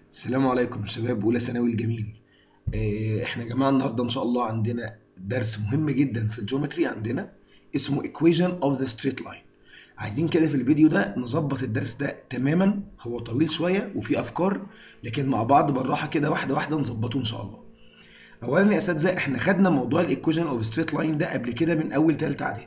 السلام عليكم شباب اولى ثانوي الجميل آه، احنا يا جماعه النهارده ان شاء الله عندنا درس مهم جدا في الجيومتري عندنا اسمه equation of the straight line عايزين كده في الفيديو ده نظبط الدرس ده تماما هو طويل شويه وفيه افكار لكن مع بعض بالراحه كده واحده واحده نظبطه ان شاء الله اولا يا اساتذه احنا خدنا موضوع الايكويشن اوف ستريت لاين ده قبل كده من اول ثالثه اعدادي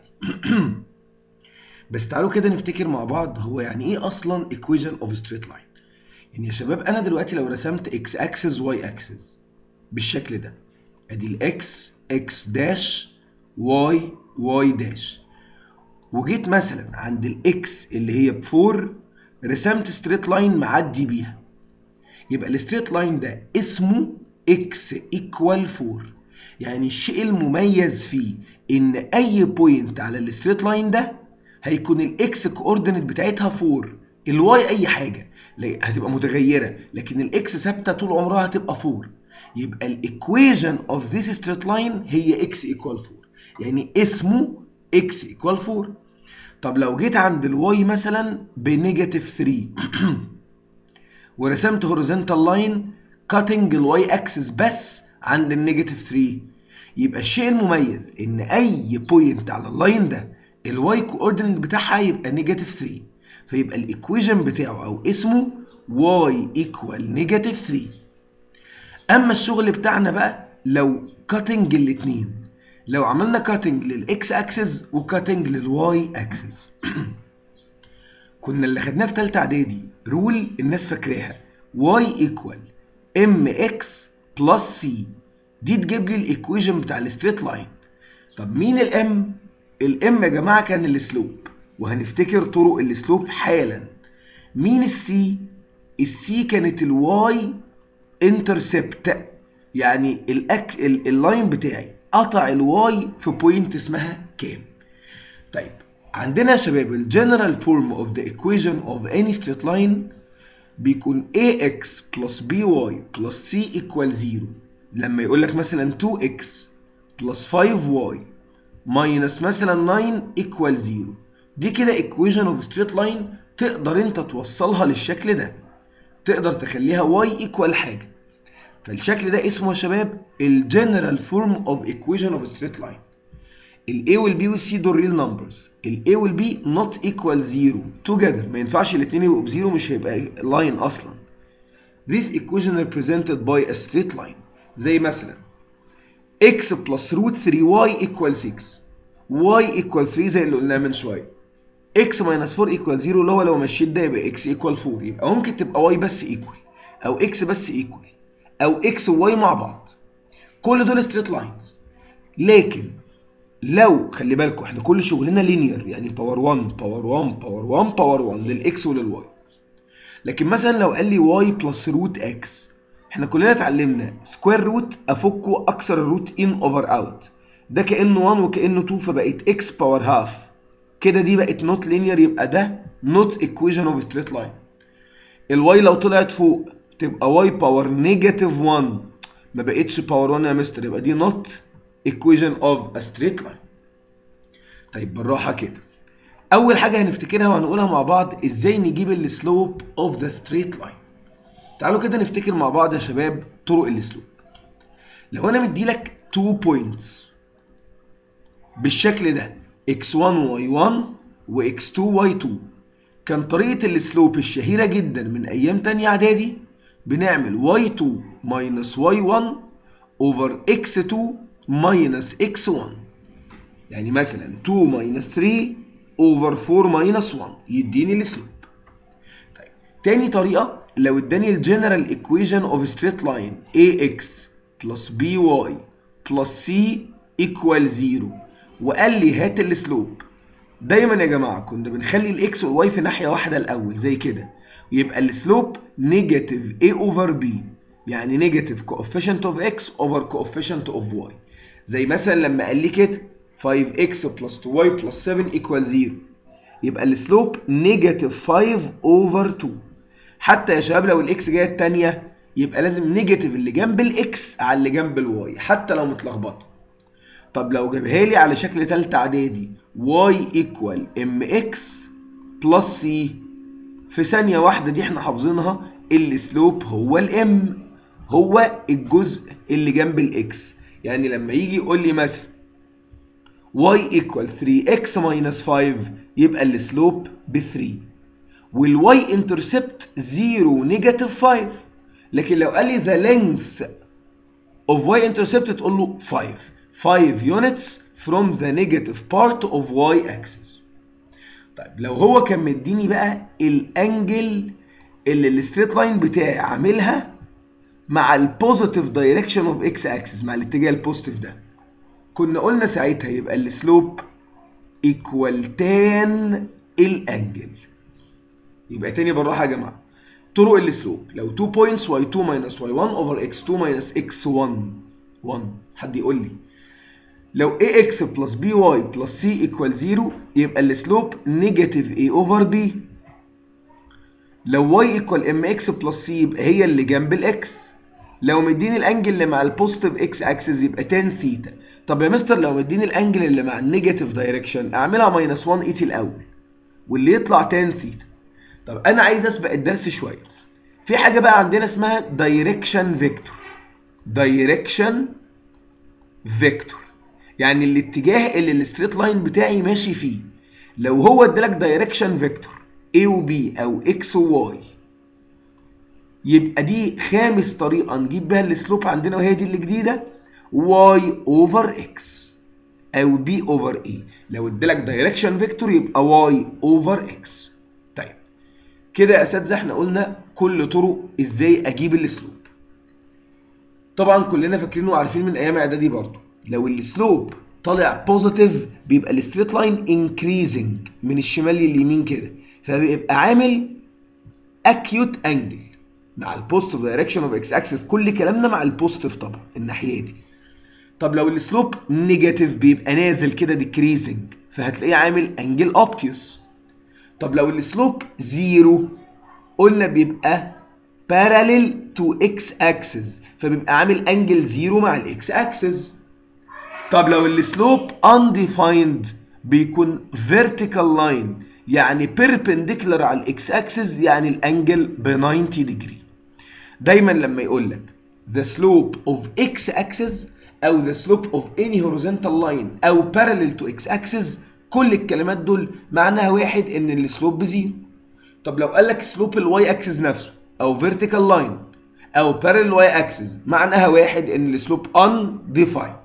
بس تعالوا كده نفتكر مع بعض هو يعني ايه اصلا equation of straight line يعني يا شباب انا دلوقتي لو رسمت اكس اكسس واي اكسس بالشكل ده ادي الاكس اكس داش واي واي داش وجيت مثلا عند الاكس اللي هي بفور رسمت ستريت لاين معدي بيها يبقى الستريت لاين ده اسمه اكس ايكوال 4 يعني الشيء المميز فيه ان اي بوينت على الستريت لاين ده هيكون الاكس كوردينيت بتاعتها 4 الواي اي حاجه هتبقى متغيره لكن الاكس ثابته طول عمرها هتبقى 4 يبقى الايكويشن اوف ذيس ستريت لاين هي اكس ايكوال 4 يعني اسمه اكس ايكوال 4 طب لو جيت عند الواي مثلا بنيجاتيف 3 ورسمت هوريزونتال لاين كاتنج الواي اكسس بس عند النيجاتيف 3 يبقى الشيء المميز ان اي بوينت على اللاين ده الواي كوردينيت بتاعها يبقى نيجاتيف 3 فيبقى الايكويشن بتاعه او اسمه y ايكوال نيجاتيف 3 اما الشغل بتاعنا بقى لو كاتنج الاثنين لو عملنا كاتنج للاكس اكسس وكاتنج للواي اكسس كنا اللي خدناه في ثالثه اعدادي رول الناس فاكراها y ايكوال ام اكس بلس سي دي تجيب لي الايكويشن بتاع الستريت لاين طب مين الام الام يا جماعه كان السلوب وهنفتكر طرق السلوب حالا مين السي السي كانت الواي انترسبت يعني الاك اللاين بتاعي قطع الواي في بوينت اسمها كام طيب عندنا يا شباب الجنرال فورم اوف ذا ايكويشن اوف اني ستريت لاين بيكون ax plus by plus c equal 0 لما يقول لك مثلا 2x plus 5y minus مثلا 9 equal 0 دي كده equation of straight line تقدر انت توصلها للشكل ده تقدر تخليها y equal حاجة فالشكل ده اسمه يا شباب الجنرال فورم of equation of straight line ال a وال b وال c دول real numbers ال a وال b not equal 0 together ما ينفعش الاتنين يبقوا بزيرو مش هيبقى line اصلا this equation represented by a straight line زي مثلا x plus root 3y equal 6 y equal 3 زي اللي قلناه من شويه x minus 4 equal 0 اللي هو لو مشيت ده يبقى x equal 4 يبقى ممكن تبقى y بس equal او x بس equal او x و y مع بعض كل دول straight lines لكن لو خلي بالكم احنا كل شغلنا لينير يعني باور 1 باور 1 باور 1 باور 1 للاكس وللواي لكن مثلا لو قال لي y بلس روت اكس احنا كلنا اتعلمنا سكوير روت افكه اكسر الروت ان اوفر اوت ده كانه 1 وكانه 2 فبقت اكس باور هاف كده دي بقت نوت لينير يبقى ده نوت ايكويشن اوف ستريت لاين الواي لو طلعت فوق تبقى واي باور نيجاتيف 1 ما بقتش باور 1 يا مستر يبقى دي نوت equation of a straight line طيب بالراحة كده أول حاجة هنفتكرها وهنقولها مع بعض إزاي نجيب السلوب of the straight line تعالوا كده نفتكر مع بعض يا شباب طرق السلوب لو أنا مديلك 2 points بالشكل ده x1 y1 و x2 y2 كان طريقة السلوب الشهيرة جدا من أيام تانية إعدادي بنعمل y2 minus y1 over x2 minus x1 يعني مثلا 2 minus 3 over 4 minus 1 يديني السلوب طيب تاني طريقة لو اداني الجنرال equation of straight line ax plus by plus c equal 0 وقال لي هات السلوب دايما يا جماعة كنا بنخلي الاكس والواي في ناحية واحدة الأول زي كده يبقى السلوب نيجاتيف a over b يعني نيجاتيف coefficient of x over coefficient of y زي مثلا لما قال لي كده 5x plus 2y plus 7 equal 0 يبقى السلوب نيجاتيف 5 over 2 حتى يا شباب لو الاكس جايه الثانيه يبقى لازم نيجاتيف اللي جنب الاكس على اللي جنب الواي حتى لو متلخبطه طب لو جابها لي على شكل ثالثه اعدادي y equal mx plus c في ثانيه واحده دي احنا حافظينها السلوب هو الام هو الجزء اللي جنب الاكس يعني لما يجي يقول لي مثلا y equal 3x minus 5 يبقى السلوب ب 3 والواي انترسبت 0 نيجاتيف 5 لكن لو قال لي the length of y intercept تقول له 5 5 units from the negative part of y axis طيب لو هو كان مديني بقى الانجل اللي الستريت لاين بتاعي عاملها مع البوزيتيف دايركشن اوف اكس اكسس مع الاتجاه البوزيتيف ده كنا قلنا ساعتها يبقى السلوب ايكوال تان الانجل يبقى تاني بالراحه يا جماعه طرق السلوب لو 2 بوينتس y2 minus y1 over x2 minus x1 1 حد يقول لي لو ax plus by plus c equal 0 يبقى السلوب نيجاتيف a over b لو y equal mx plus c يبقى هي اللي جنب الاكس لو مديني الانجل اللي مع البوزيتيف اكس اكسس يبقى tan ثيتا طب يا مستر لو مديني الانجل اللي مع النيجاتيف دايركشن اعملها ماينس 1 80 الاول واللي يطلع tan ثيتا طب انا عايز اسبق الدرس شويه في حاجه بقى عندنا اسمها دايركشن فيكتور دايركشن فيكتور يعني الاتجاه اللي الستريت لاين بتاعي ماشي فيه لو هو ادالك دايركشن فيكتور A و B او X و Y يبقى دي خامس طريقه نجيب بيها السلوب عندنا وهي دي اللي جديده Y over X او B over A لو ادالك دايركشن فيكتور يبقى Y over X طيب كده يا اساتذه احنا قلنا كل طرق ازاي اجيب السلوب طبعا كلنا فاكرين وعارفين من ايام اعدادي برضو لو السلوب طالع بوزيتيف بيبقى الستريت لاين انكريزنج من الشمال لليمين كده فبيبقى عامل اكيوت انجل مع البوزيتيف دايركشن اوف اكس اكسس كل كلامنا مع البوزيتيف طبعا الناحيه دي طب لو السلوب نيجاتيف بيبقى نازل كده ديكريزنج فهتلاقيه عامل انجل اوبتيوس طب لو السلوب زيرو قلنا بيبقى parallel to x axis فبيبقى عامل انجل زيرو مع الاكس اكسس طب لو السلوب undefined بيكون vertical line يعني perpendicular على الاكس اكسس يعني الانجل ب 90 degree دايما لما يقول لك the slope of x axis او the slope of any horizontal line او parallel to x axis كل الكلمات دول معناها واحد ان السلوب بزيرو طب لو قال لك سلوب الواي اكسس نفسه او فيرتيكال لاين او بارل واي اكسس معناها واحد ان السلوب undefined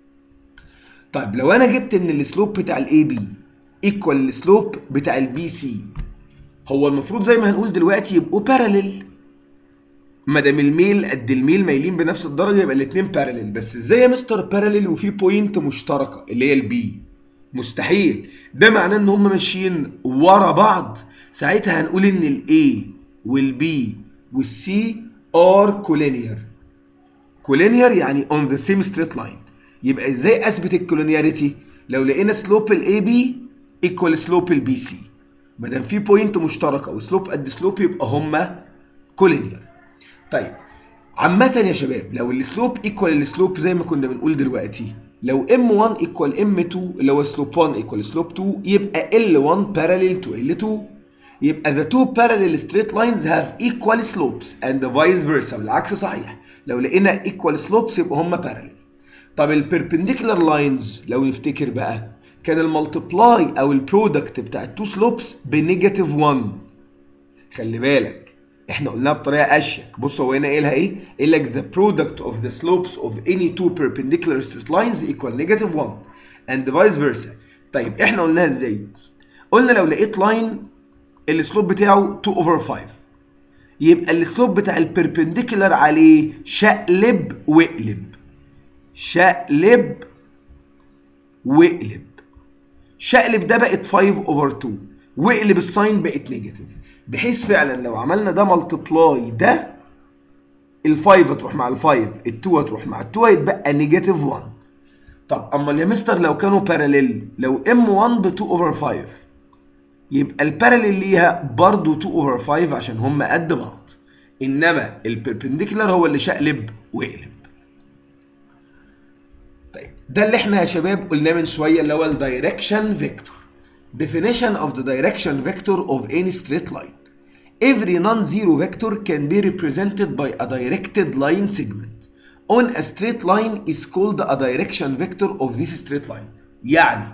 طيب لو انا جبت ان السلوب بتاع الاي بي ايكوال السلوب بتاع البي سي هو المفروض زي ما هنقول دلوقتي يبقوا بارلل ما دام الميل قد الميل مايلين بنفس الدرجه يبقى الاثنين بارلل بس ازاي يا مستر بارلل وفي بوينت مشتركه اللي هي البي مستحيل ده معناه ان هم ماشيين ورا بعض ساعتها هنقول ان الاي والبي والسي ار كولينير كولينير يعني اون ذا سيم ستريت لاين يبقى ازاي اثبت الكولينياريتي لو لقينا سلوب الاي بي ايكوال سلوب البي سي ما دام في بوينت مشتركه وسلوب قد سلوب يبقى هما كولينير طيب عامة يا شباب لو السلوب ايكوال السلوب زي ما كنا بنقول دلوقتي لو m1 equal m2 اللي هو سلوب 1 equal سلوب 2 يبقى l1 parallel to l2 يبقى the two parallel straight lines have equal slopes and vice versa والعكس صحيح لو لقينا equal slopes يبقى هما parallel طب ال perpendicular lines لو نفتكر بقى كان المالتبلاي او البرودكت بتاع التو سلوبس بنيجاتيف 1 خلي بالك احنا قلناها بطريقه اشيك بص هو هنا قايلها ايه؟ قايل لك the product of the slopes of any two perpendicular straight lines equal negative 1 and vice versa طيب احنا قلناها ازاي؟ قلنا لو لقيت لاين السلوب بتاعه 2 over 5 يبقى السلوب بتاع البربنديكولار عليه شقلب واقلب شقلب واقلب شقلب ده بقت 5 over 2 واقلب الساين بقت نيجاتيف بحيث فعلا لو عملنا ده ملتبلاي ده ال5 هتروح مع ال5 ال2 هتروح مع ال2 هيتبقى نيجاتيف 1 طب اما يا مستر لو كانوا باراليل لو m1 ب 2 over 5 يبقى الباراليل ليها برضه 2 over 5 عشان هم قد بعض انما البربنديكولار هو اللي شقلب وقلب طيب ده اللي احنا يا شباب قلناه من شويه اللي هو الدايركشن فيكتور definition of the direction vector of any straight line every non-zero vector can be represented by a directed line segment on a straight line is called a direction vector of this straight line يعني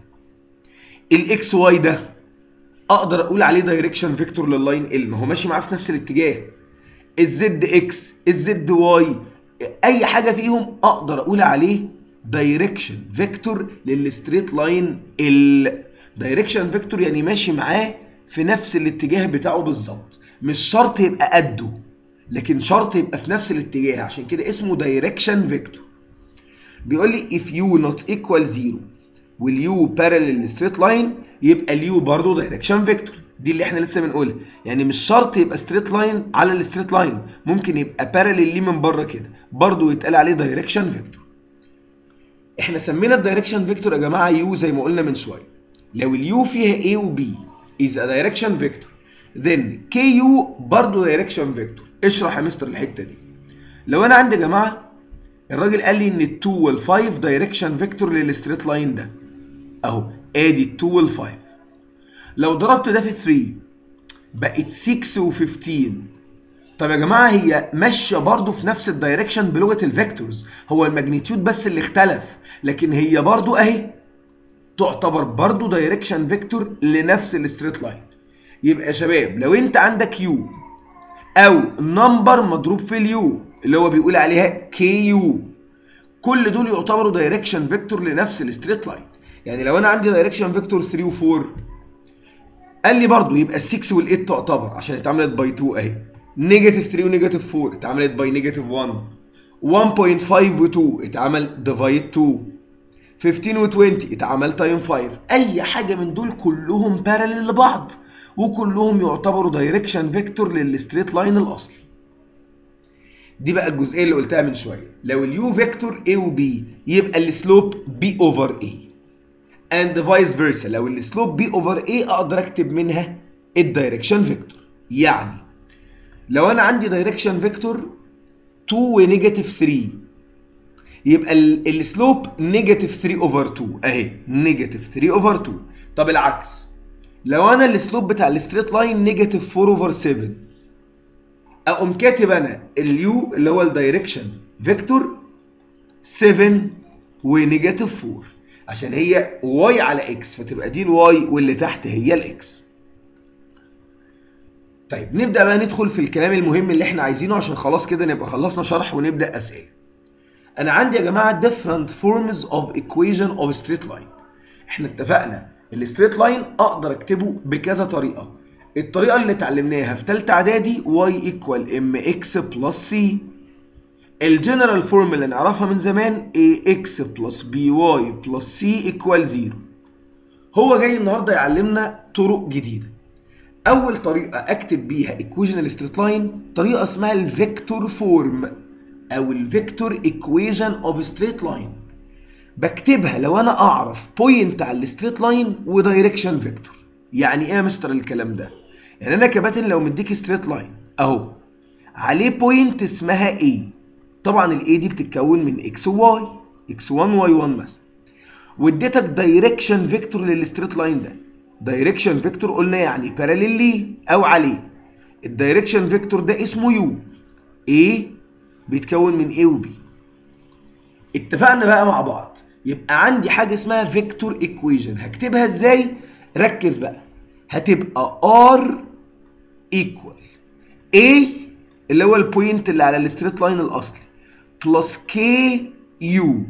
الاكس واي ده اقدر اقول عليه دايركشن فيكتور لللاين ال ما هو ماشي معاه في نفس الاتجاه الزد اكس الزد واي اي حاجه فيهم اقدر اقول عليه دايركشن فيكتور للستريت لاين ال دايركشن فيكتور يعني ماشي معاه في نفس الاتجاه بتاعه بالظبط مش شرط يبقى قده لكن شرط يبقى في نفس الاتجاه عشان كده اسمه دايركشن فيكتور بيقول لي if u not equal 0 واليو parallel straight line يبقى اليو برضه دايركشن فيكتور دي اللي احنا لسه بنقولها يعني مش شرط يبقى ستريت لاين على الستريت لاين ممكن يبقى باراليل ليه من بره كده برضه يتقال عليه دايركشن فيكتور احنا سمينا الدايركشن فيكتور يا جماعه يو زي ما قلنا من شويه لو اليو فيها A و B is a direction vector then KU برضه direction vector اشرح يا مستر الحته دي لو انا عندي يا جماعه الراجل قال لي ان ال 2 وال 5 دايركشن فيكتور للستريت لاين ده اهو ادي ال 2 وال 5 لو ضربت ده في 3 بقت 6 و 15 طب يا جماعه هي ماشيه برضه في نفس الدايركشن بلغه الفيكتورز هو الماجنتيود بس اللي اختلف لكن هي برضه اهي تعتبر برضه دايركشن فيكتور لنفس الستريت لاين يبقى يا شباب لو انت عندك يو او نمبر مضروب في اليو اللي هو بيقول عليها كي يو كل دول يعتبروا دايركشن فيكتور لنفس الستريت لاين يعني لو انا عندي دايركشن فيكتور 3 و4 قال لي برضه يبقى ال 6 وال 8 تعتبر عشان اتعملت باي 2 اهي نيجاتيف 3 ونيجاتيف 4 اتعملت باي نيجاتيف 1 1.5 و2 اتعمل ديفايد 2 15 و20 اتعمل تايم 5 اي حاجه من دول كلهم بارلل لبعض وكلهم يعتبروا دايركشن فيكتور للستريت لاين الاصلي دي بقى الجزئيه اللي قلتها من شويه لو اليو فيكتور A و B يبقى السلوب B اوفر A and vice versa لو السلوب B اوفر A اقدر اكتب منها الدايركشن فيكتور يعني لو انا عندي دايركشن فيكتور 2 ونيجاتيف 3 يبقى السلوب نيجاتيف 3 اوفر 2 اهي نيجاتيف 3 اوفر 2 طب العكس لو انا السلوب بتاع الستريت لاين نيجاتيف 4 اوفر 7 اقوم كاتب انا اليو اللي هو الدايركشن فيكتور 7 ونيجاتيف 4 عشان هي واي على اكس فتبقى دي الواي واللي تحت هي الاكس طيب نبدا بقى ندخل في الكلام المهم اللي احنا عايزينه عشان خلاص كده نبقى خلصنا شرح ونبدا اسئله انا عندي يا جماعه different forms of equation of straight line احنا اتفقنا الستريت لاين اقدر اكتبه بكذا طريقه الطريقه اللي اتعلمناها في ثالثه اعدادي y equal mx plus c الجنرال فورم اللي نعرفها من زمان ax plus by plus c equal 0 هو جاي النهارده يعلمنا طرق جديده اول طريقه اكتب بيها equation الستريت لاين طريقه اسمها الفيكتور فورم او الفيكتور equation of straight line بكتبها لو انا اعرف بوينت على الستريت لاين ودايركشن فيكتور يعني ايه يا مستر الكلام ده يعني انا كباتن لو مديك ستريت لاين اهو عليه بوينت اسمها A طبعا الاي دي بتتكون من اكس وواي اكس 1 واي 1 مثلا واديتك دايركشن فيكتور للستريت لاين ده دايركشن فيكتور قلنا يعني باراليل ليه او عليه الدايركشن فيكتور ده اسمه يو A بيتكون من A و B اتفقنا بقى مع بعض يبقى عندي حاجه اسمها فيكتور ايكويشن هكتبها ازاي ركز بقى هتبقى R equal A اللي هو البوينت اللي على الستريت لاين الاصلي بلس كي يو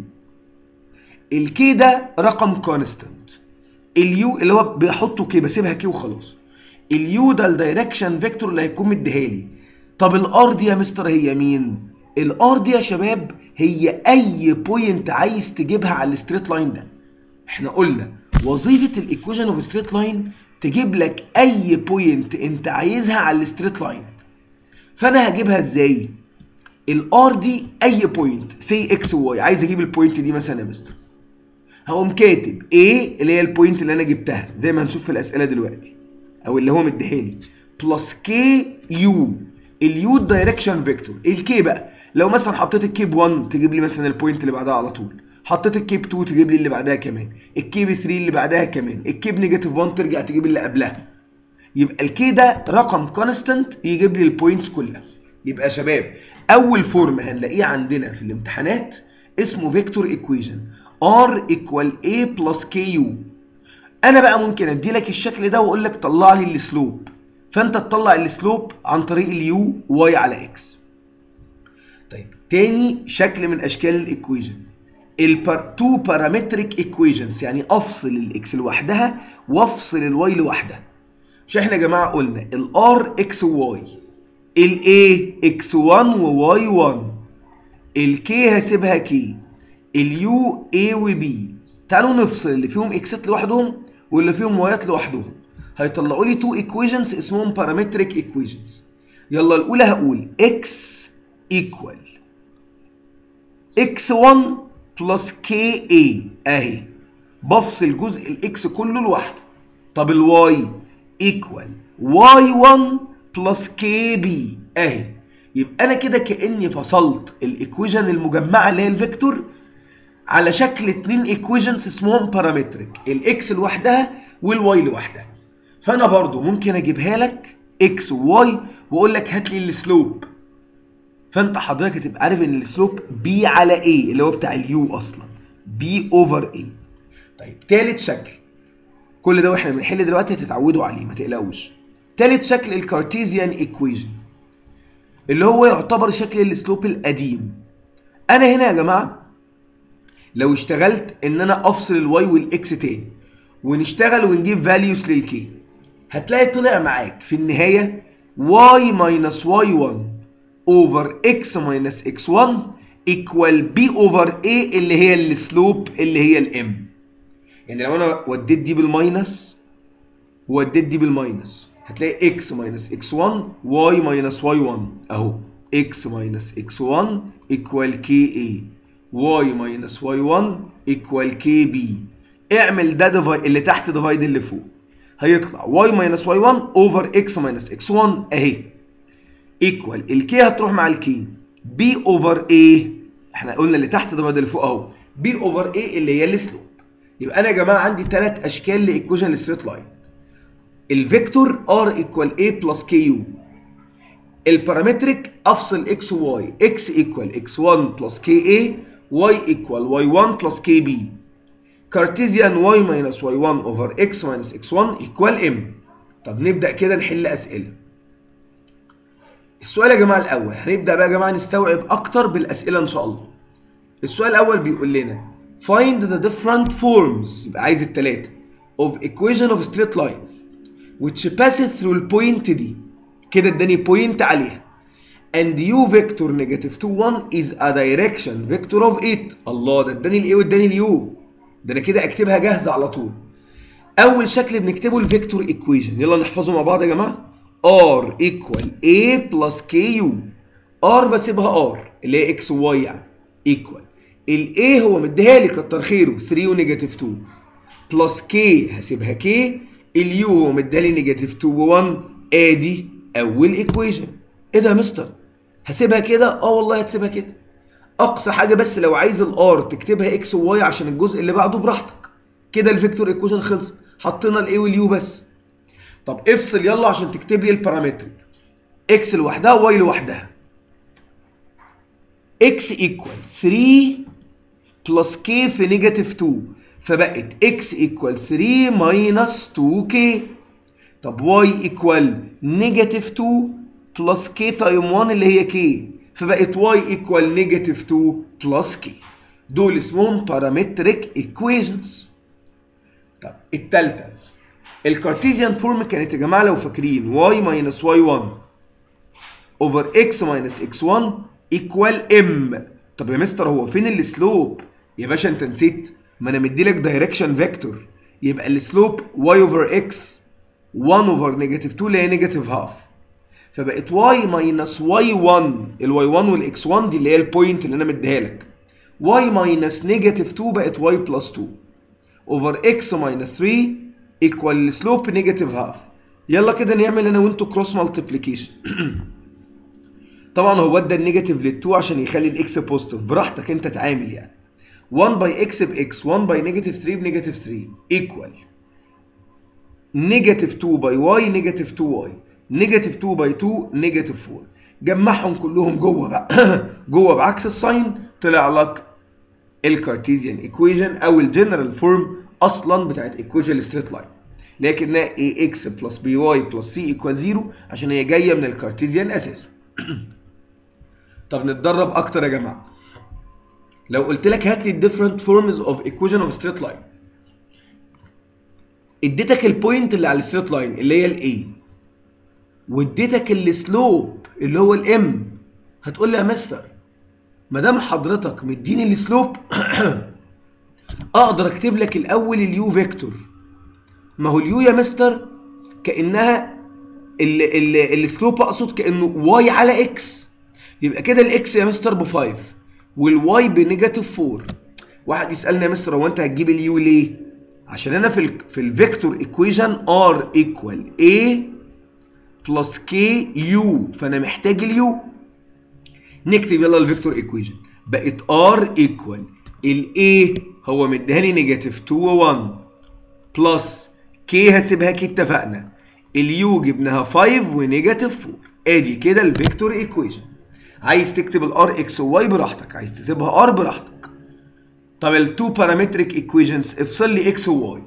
الكي ده رقم كونستانت اليو اللي هو بحطه كي بسيبها كي وخلاص اليو ده الدايركشن فيكتور اللي هيكون مديها لي طب الار دي يا مستر هي مين الار دي يا شباب هي اي بوينت عايز تجيبها على الستريت لاين ده احنا قلنا وظيفه الايكويشن اوف ستريت لاين تجيب لك اي بوينت انت عايزها على الستريت لاين فانا هجيبها ازاي الار دي اي بوينت سي اكس وواي عايز اجيب البوينت دي مثلا يا مستر هقوم كاتب A اللي هي البوينت اللي انا جبتها زي ما هنشوف في الاسئله دلوقتي او اللي هو مديهالي بلس كي يو اليو الدايركشن فيكتور الكي بقى لو مثلا حطيت الكي ب 1 تجيب لي مثلا البوينت اللي بعدها على طول حطيت الكي ب 2 تجيب لي اللي بعدها كمان الكي ب 3 اللي بعدها كمان الكي بنيجاتيف 1 ترجع تجيب اللي قبلها يبقى الكي ده رقم كونستنت يجيب لي البوينتس كلها يبقى يا شباب اول فورم هنلاقيه عندنا في الامتحانات اسمه فيكتور ايكويشن r equal a plus ku انا بقى ممكن ادي لك الشكل ده واقول لك طلع لي السلوب فانت تطلع السلوب عن طريق اليو y على x طيب تاني شكل من اشكال الايكويشن التو بارامتريك ايكويشنز يعني افصل الاكس لوحدها وافصل الواي لوحدها مش احنا يا جماعه قلنا الار اكس واي الاي اكس 1 وواي 1 الكي هسيبها كي اليو اي وبي تعالوا نفصل اللي فيهم اكسات لوحدهم واللي فيهم وايات لوحدهم هيطلعوا لي تو ايكويشنز اسمهم بارامتريك ايكويشنز يلا الاولى هقول اكس ايكوال x1 بلس كي اي اهي بفصل جزء الاكس كله لوحده طب الواي ايكوال y1 بلس كي بي اهي يبقى انا كده كاني فصلت الايكويشن المجمعه اللي هي الفيكتور على شكل اتنين ايكويشنز اسمهم بارامتريك الاكس لوحدها والواي لوحدها فانا برضو ممكن اجيبها لك اكس وواي واقول لك هات لي السلوب فانت حضرتك هتبقى عارف ان السلوب بي على ايه اللي هو بتاع اليو اصلا بي اوفر ايه طيب تالت شكل كل ده واحنا بنحل دلوقتي هتتعودوا عليه ما تقلقوش تالت شكل الكارتيزيان ايكويشن اللي هو يعتبر شكل السلوب القديم انا هنا يا جماعه لو اشتغلت ان انا افصل الواي والاكس تاني ونشتغل ونجيب فاليوز للكي هتلاقي طلع معاك في النهايه y minus y1 over x minus x1 equal b over a اللي هي السلوب اللي هي الام يعني لو انا وديت دي بالماينس ووديت دي بالماينس هتلاقي x minus x1 y minus y1 اهو x minus x1 equal ka y minus y1 equal kb اعمل ده ديفايد اللي تحت ديفايد اللي فوق هيطلع y minus y1 over x minus x1 اهي ايكوال الكي هتروح مع الكي بي اوفر ايه احنا قلنا اللي تحت ديفايد اللي فوق اهو بي اوفر ايه اللي هي السلوب يبقى انا يا جماعه عندي ثلاث اشكال لايكويشن ستريت لاين الفيكتور ار ايكوال اي بلس كي يو البارامتريك افصل اكس وواي اكس ايكوال اكس 1 بلس كي اي واي ايكوال واي 1 بلس كي بي كارتيزيان واي ماينس واي 1 اوفر اكس ماينس اكس 1 ايكوال ام طب نبدا كده نحل اسئله السؤال يا جماعه الاول هنبدا بقى يا جماعه نستوعب اكتر بالاسئله ان شاء الله السؤال الاول بيقول لنا find the different forms يبقى عايز الثلاثه of equation of straight line which passes through البوينت دي كده اداني بوينت عليها and u vector negative 2 1 is a direction vector of 8 الله ده اداني الايه واداني اليو ده انا كده اكتبها جاهزه على طول اول شكل بنكتبه الفيكتور ايكويشن يلا نحفظه مع بعض يا جماعه r equal a plus ku r بسيبها r اللي هي x و y يعني equal ال a هو مديها لي كتر خيره 3 ونيجاتيف 2 بلس k هسيبها k ال u هو مديها لي نيجاتيف 2 و 1 ادي اول ايكويشن ايه ده يا مستر هسيبها كده اه والله هتسيبها كده اقصى حاجه بس لو عايز الار تكتبها x و y عشان الجزء اللي بعده براحتك كده الفيكتور ايكويشن خلص حطينا الاي واليو بس طب افصل يلا عشان تكتب لي البارامتريك اكس لوحدها واي لوحدها اكس ايكوال 3 بلس كي في نيجاتيف 2 فبقت اكس ايكوال 3 ماينس 2 كي طب واي ايكوال نيجاتيف 2 بلس كي تايم 1 اللي هي كي فبقت واي ايكوال نيجاتيف 2 بلس كي دول اسمهم بارامتريك ايكويشنز طب التالتة الكارتيزيان فورم كانت يا جماعه لو فاكرين y minus y1 over x minus x1 equal m طب يا مستر هو فين السلوب يا باشا انت نسيت ما انا مديلك دايركشن فيكتور يبقى السلوب y over x 1 over negative 2 اللي هي نيجاتيف هاف فبقت y minus y1 ال y1 وال x1 دي اللي هي البوينت اللي انا مديها لك y minus negative 2 بقت y plus 2 over x minus 3 equal slope negative half يلا كده نعمل انا وانتوا كروس مالتيبليكيشن طبعا هو ادى النيجاتيف لل2 عشان يخلي الاكس بوزيتيف براحتك انت تعامل يعني 1 باي اكس باكس 1 باي نيجاتيف 3 بنيجاتيف 3 ايكوال نيجاتيف 2 باي واي نيجاتيف 2 واي نيجاتيف 2 باي 2 نيجاتيف 4 جمعهم كلهم جوه بقى جوه بعكس الساين طلع لك الكارتيزيان ايكويشن او الجنرال فورم اصلا بتاعت ايكويشن الستريت لاين لكنها ax بلس by بلس c ايكوال 0 عشان هي جايه من الكارتيزيان اساسا طب نتدرب اكتر يا جماعه لو قلت لك هات لي different forms of equation of straight line اديتك البوينت اللي على الستريت لاين اللي هي الاي واديتك السلوب اللي هو الام هتقول لي يا مستر ما دام حضرتك مديني السلوب اقدر اكتب لك الاول اليو فيكتور ما هو اليو يا مستر كانها السلوب اقصد كانه واي على اكس يبقى كده الاكس يا مستر ب 5 والواي بنيجاتيف 4 واحد يسالني يا مستر هو انت هتجيب اليو ليه عشان انا في ال في الفيكتور ايكويشن ار ايكوال اي بلس كي يو فانا محتاج اليو نكتب يلا الفيكتور ايكويشن بقت ار ايكوال الاي هو مديهاني نيجاتيف 2 و1 بلس كي هسيبها كي اتفقنا اليو جبناها 5 ونيجاتيف 4 ادي كده الفيكتور ايكويشن عايز تكتب الار اكس وواي براحتك عايز تسيبها ار براحتك طب التو بارامتريك ايكويشنز افصل لي اكس وواي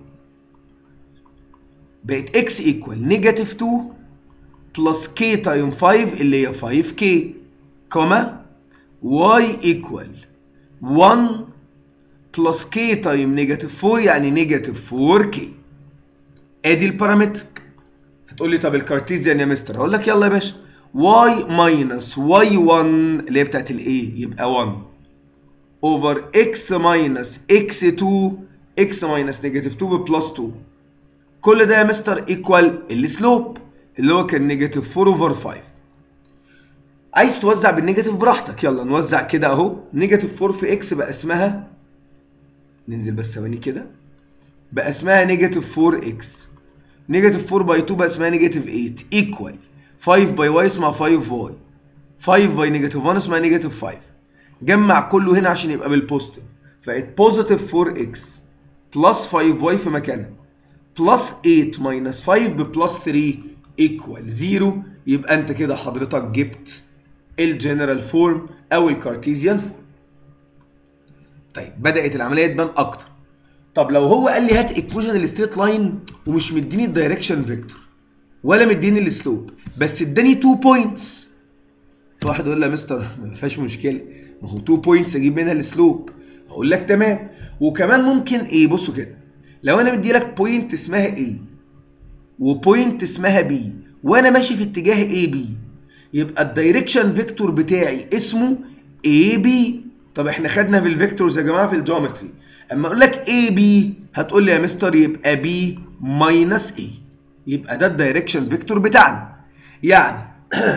بقت اكس ايكوال نيجاتيف 2 بلس كي تايم 5 اللي هي 5 كي كوما واي ايكوال 1 بلس كي تايم نيجاتيف 4 يعني نيجاتيف 4 كي ادي البارامترك هتقول لي طب الكارتيزيان يا مستر هقول لك يلا يا باشا y ماينس y1 اللي هي بتاعت الاي يبقى 1 اوفر x ماينس x2 x ماينس نيجاتيف 2 بلس 2 كل ده يا مستر ايكوال السلوب اللي هو كان نيجاتيف 4 اوفر 5 عايز توزع بالنيجاتيف براحتك يلا نوزع كده اهو نيجاتيف 4 في x بقى اسمها ننزل بس ثواني كده بقى اسمها نيجاتيف 4x نيجاتيف 4 باي 2 بقى اسمها نيجاتيف 8 ايكوال 5 باي واي اسمها 5 واي 5 باي نيجاتيف 1 اسمها نيجاتيف 5 جمع كله هنا عشان يبقى بالبوزيتيف بقت بوزيتيف 4x بلس 5 واي في مكانها بلس 8 ماينس 5 ببلس 3 ايكوال 0 يبقى انت كده حضرتك جبت الجنرال فورم او الكارتيزيان فورم طيب بدات العمليه تبان اكتر طب لو هو قال لي هات ايكويشن الستريت لاين ومش مديني الدايركشن فيكتور ولا مديني السلوب بس اداني 2 بوينتس فواحد يقول لي يا مستر ما فيهاش مشكله ما هو 2 بوينتس اجيب منها السلوب هقول لك تمام وكمان ممكن ايه بصوا كده لو انا مدي لك بوينت اسمها A وبوينت اسمها B وانا ماشي في اتجاه AB يبقى الدايركشن فيكتور بتاعي اسمه AB طب احنا خدنا في الفيكتورز يا جماعه في الجيومتري اما اقول لك AB هتقول لي يا مستر يبقى B ماينس A يبقى ده الدايركشن فيكتور بتاعنا يعني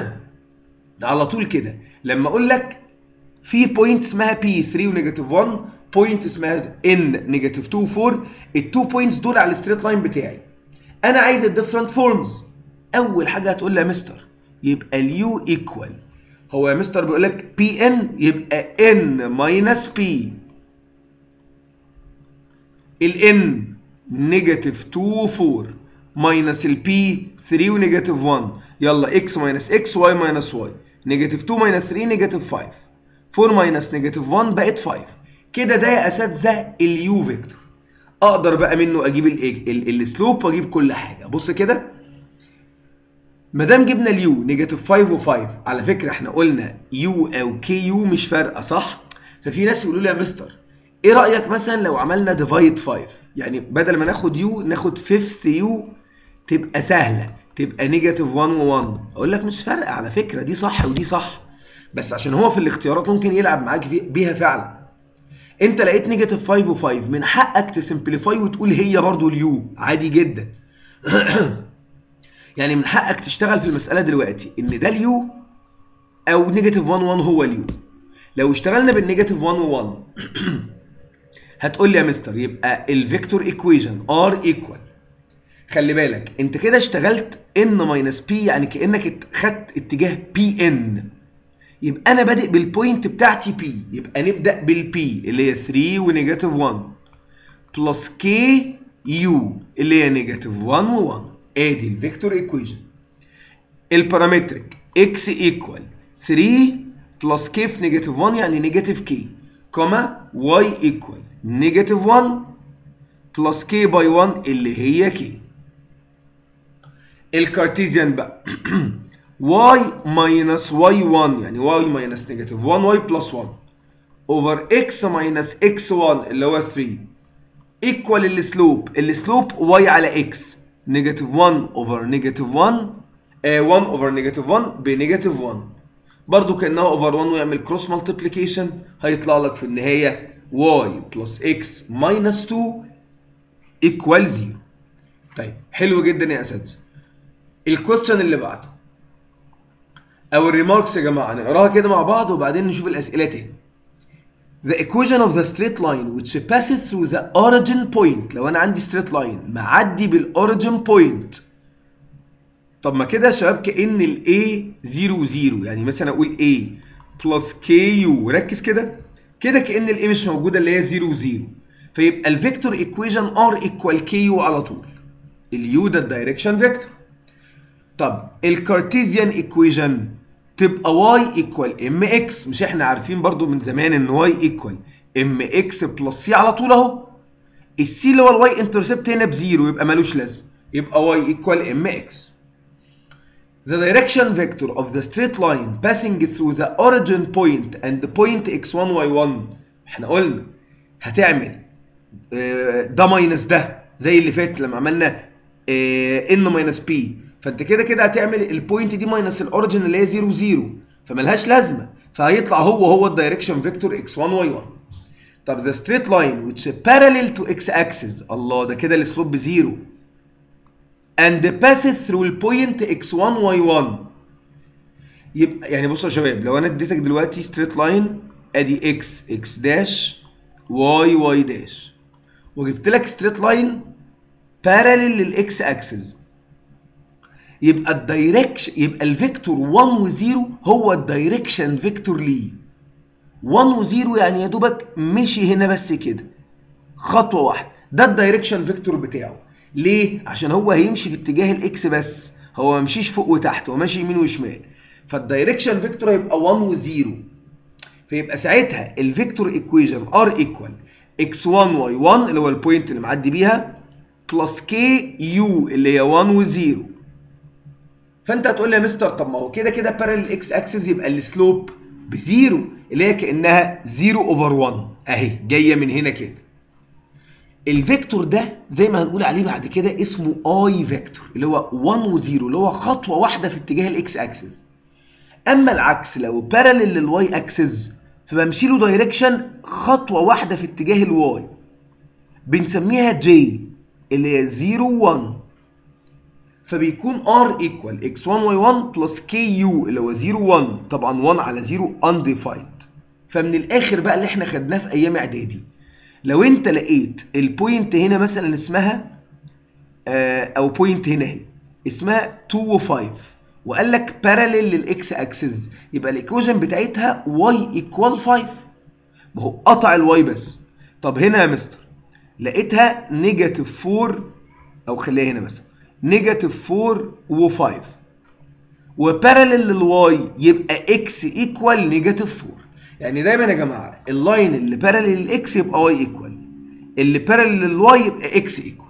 ده على طول كده لما اقول لك في بوينت اسمها P 3 ونيجاتيف 1 بوينت اسمها N نيجاتيف 2 4 التو بوينتس دول على الستريت لاين بتاعي انا عايز الديفرنت فورمز اول حاجه هتقول لي يا مستر يبقى اليو ايكوال هو يا مستر بيقول لك بي ان يبقى ان ماينس بي الان نيجاتيف 2 4 ماينس البي 3 ونيجاتيف 1 يلا اكس ماينس اكس واي ماينس واي نيجاتيف 2 ماينس 3 نيجاتيف 5 4 ماينس نيجاتيف 1 بقت 5 كده ده يا اساتذه اليو فيكتور اقدر بقى منه اجيب السلوب واجيب كل حاجه بص كده ما دام جبنا اليو نيجاتيف 5 و5 على فكره احنا قلنا يو او كي يو مش فارقه صح ففي ناس يقولوا لي يا مستر ايه رايك مثلا لو عملنا ديفايد 5 يعني بدل ما ناخد يو ناخد فيفث يو تبقى سهله تبقى نيجاتيف 1 و1 اقول لك مش فارقه على فكره دي صح ودي صح بس عشان هو في الاختيارات ممكن يلعب معاك بيها فعلا انت لقيت نيجاتيف 5 و5 من حقك تسمبليفاي وتقول هي برضو اليو عادي جدا يعني من حقك تشتغل في المساله دلوقتي ان ده اليو او نيجاتيف 1 1 هو اليو لو اشتغلنا بالنيجاتيف 1 و1 هتقول لي يا مستر يبقى الفيكتور ايكويشن ار ايكوال خلي بالك انت كده اشتغلت ان ماينس بي يعني كانك خدت اتجاه بي ان يبقى انا بادئ بالبوينت بتاعتي بي يبقى نبدا بالبي اللي هي 3 ونيجاتيف 1 بلس كي يو اللي هي نيجاتيف 1 و1 ادي الفيكتور ايكويشن البارامتريك اكس ايكوال 3 بلس كي في نيجاتيف 1 يعني نيجاتيف كي كوما واي ايكوال نيجاتيف 1 بلس كي باي 1 اللي هي كي الكارتيزيان بقى y minus y1 يعني y minus negative 1y plus 1 over x minus x1 اللي هو 3 equal السلوب السلوب y على x negative 1 over negative 1 آه 1 over negative 1 بنيجاتيف 1 برضو كأنها over 1 ويعمل cross multiplication هيطلع لك في النهاية y plus x minus 2 equal 0 طيب حلو جدا يا اساتذه الكويستشن اللي بعده او الريماركس يا جماعه نقراها كده مع بعض وبعدين نشوف الاسئله تاني The equation of the straight line which passes through the origin point لو انا عندي straight line معدي بالاوريجن point طب ما كده يا شباب كأن ال A 0 0 يعني مثلا اقول A plus KU ركز كده كده كأن ال A مش موجوده اللي هي 0 0 فيبقى الفيكتور ايكويشن R equal KU على طول اليو ده الدايركشن فيكتور طب الكارتيزيان ايكويشن تبقى y equal mx مش احنا عارفين برضو من زمان ان y equal mx بلس c على طول اهو السي اللي هو الواي انترسبت هنا بزيرو يبقى ملوش لازمه يبقى y equal mx The direction vector of the straight line passing through the origin point and the point x1 y1 احنا قلنا هتعمل ده ماينس ده زي اللي فات لما عملنا ان ماينس بي فانت كده كده هتعمل البوينت دي ماينس الاوريجن اللي هي 0 0 فملهاش لازمه فهيطلع هو هو الدايركشن فيكتور x1 y1 طب the straight line which parallel to x axis الله ده كده السلوب بزيرو and passes through البوينت x1 y1 يبقى يعني بصوا يا شباب لو انا اديتك دلوقتي straight line ادي x x داش y y داش وجبت لك straight line parallel للاكس اكسس يبقى الدايركشن يبقى الفيكتور 1 و 0 هو الدايركشن فيكتور ليه 1 و 0 يعني يا دوبك مشي هنا بس كده خطوه واحده ده الدايركشن فيكتور بتاعه ليه عشان هو هيمشي في اتجاه الاكس بس هو ما مشيش فوق وتحت هو ماشي يمين وشمال فالدايركشن فيكتور هيبقى 1 و 0 فيبقى ساعتها الفيكتور ايكويشن ار ايكوال x1 y1 اللي هو البوينت اللي معدي بيها بلس كي يو اللي هي 1 و 0 فانت هتقول لي يا مستر طب ما هو كده كده بارل اكس اكسس يبقى السلوب بزيرو اللي هي كانها 0 اوفر 1 اهي جايه من هنا كده الفيكتور ده زي ما هنقول عليه بعد كده اسمه اي فيكتور اللي هو 1 و 0 اللي هو خطوه واحده في اتجاه الاكس اكسس اما العكس لو بارلل للواي اكسس فبمشي له دايركشن خطوه واحده في اتجاه الواي بنسميها جي اللي هي 0 1 فبيكون r equal x1 y1 plus ku اللي هو 0 1 طبعا 1 على 0 undefined فمن الاخر بقى اللي احنا خدناه في ايام اعدادي لو انت لقيت البوينت هنا مثلا اسمها او بوينت هنا اهي اسمها 2 و5 وقال لك parallel للاكس اكسس يبقى الايكويشن بتاعتها y equal 5 ما هو قطع الواي بس طب هنا يا مستر لقيتها نيجاتيف 4 او خليها هنا مثلا نيجاتيف 4 و5 وبارلل للواي يبقى اكس ايكوال نيجاتيف 4 يعني دايما يا جماعه اللاين اللي بارلل للاكس يبقى واي ايكوال اللي بارلل للواي يبقى اكس ايكوال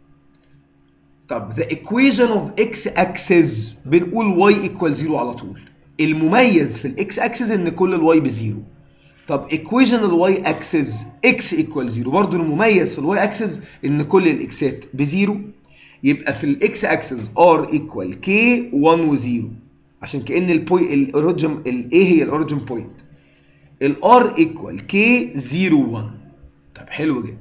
طب the equation of x axis بنقول y equal 0 على طول المميز في الاكس اكسس ان كل الواي بزيرو طب equation الواي اكسس x equal 0 برضه المميز في الواي اكسس ان كل الاكسات بزيرو يبقى في الاكس اكسس r equal k 1 و 0 عشان كأن البوي الاوريجن الايه هي الاوريجن بوينت الار equal k 0 1 طب حلو جدا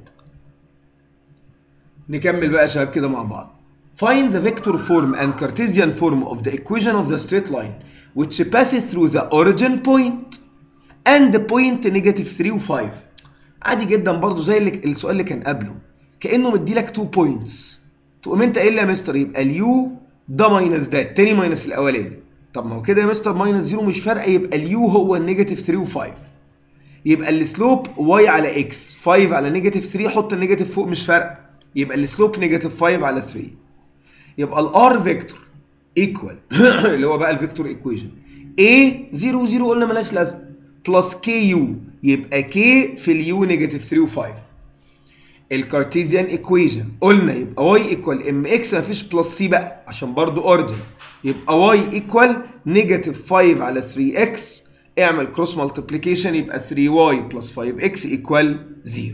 نكمل بقى يا شباب كده مع بعض Find the vector form and Cartesian form of the equation of the straight line which passes through the origin point and the point negative 3 و 5 عادي جدا برضو زي اللي السؤال اللي كان قبله كأنه مديلك 2 points تقوم انت قايل لي يا مستر يبقى اليو ده ماينس ده التاني ماينس الاولاني طب ما هو كده يا مستر ماينس 0 مش فارقه يبقى اليو هو النيجاتيف 3 و 5 يبقى السلوب واي على اكس 5 على نيجاتيف 3 حط النيجاتيف فوق مش فارقه يبقى السلوب نيجاتيف 5 على 3 يبقى الار فيكتور ايكوال اللي هو بقى الفيكتور ايكويشن a 0 0 قلنا ملهاش لازمه بلس كي يو يبقى كي في اليو نيجاتيف 3 و5 الكارتيزيان ايكويشن قلنا يبقى واي ايكوال ام اكس مفيش بلس سي بقى عشان برضو اوردر يبقى واي ايكوال نيجاتيف 5 على 3 اكس اعمل كروس مالتيبليكيشن يبقى 3 واي بلس 5 اكس ايكوال 0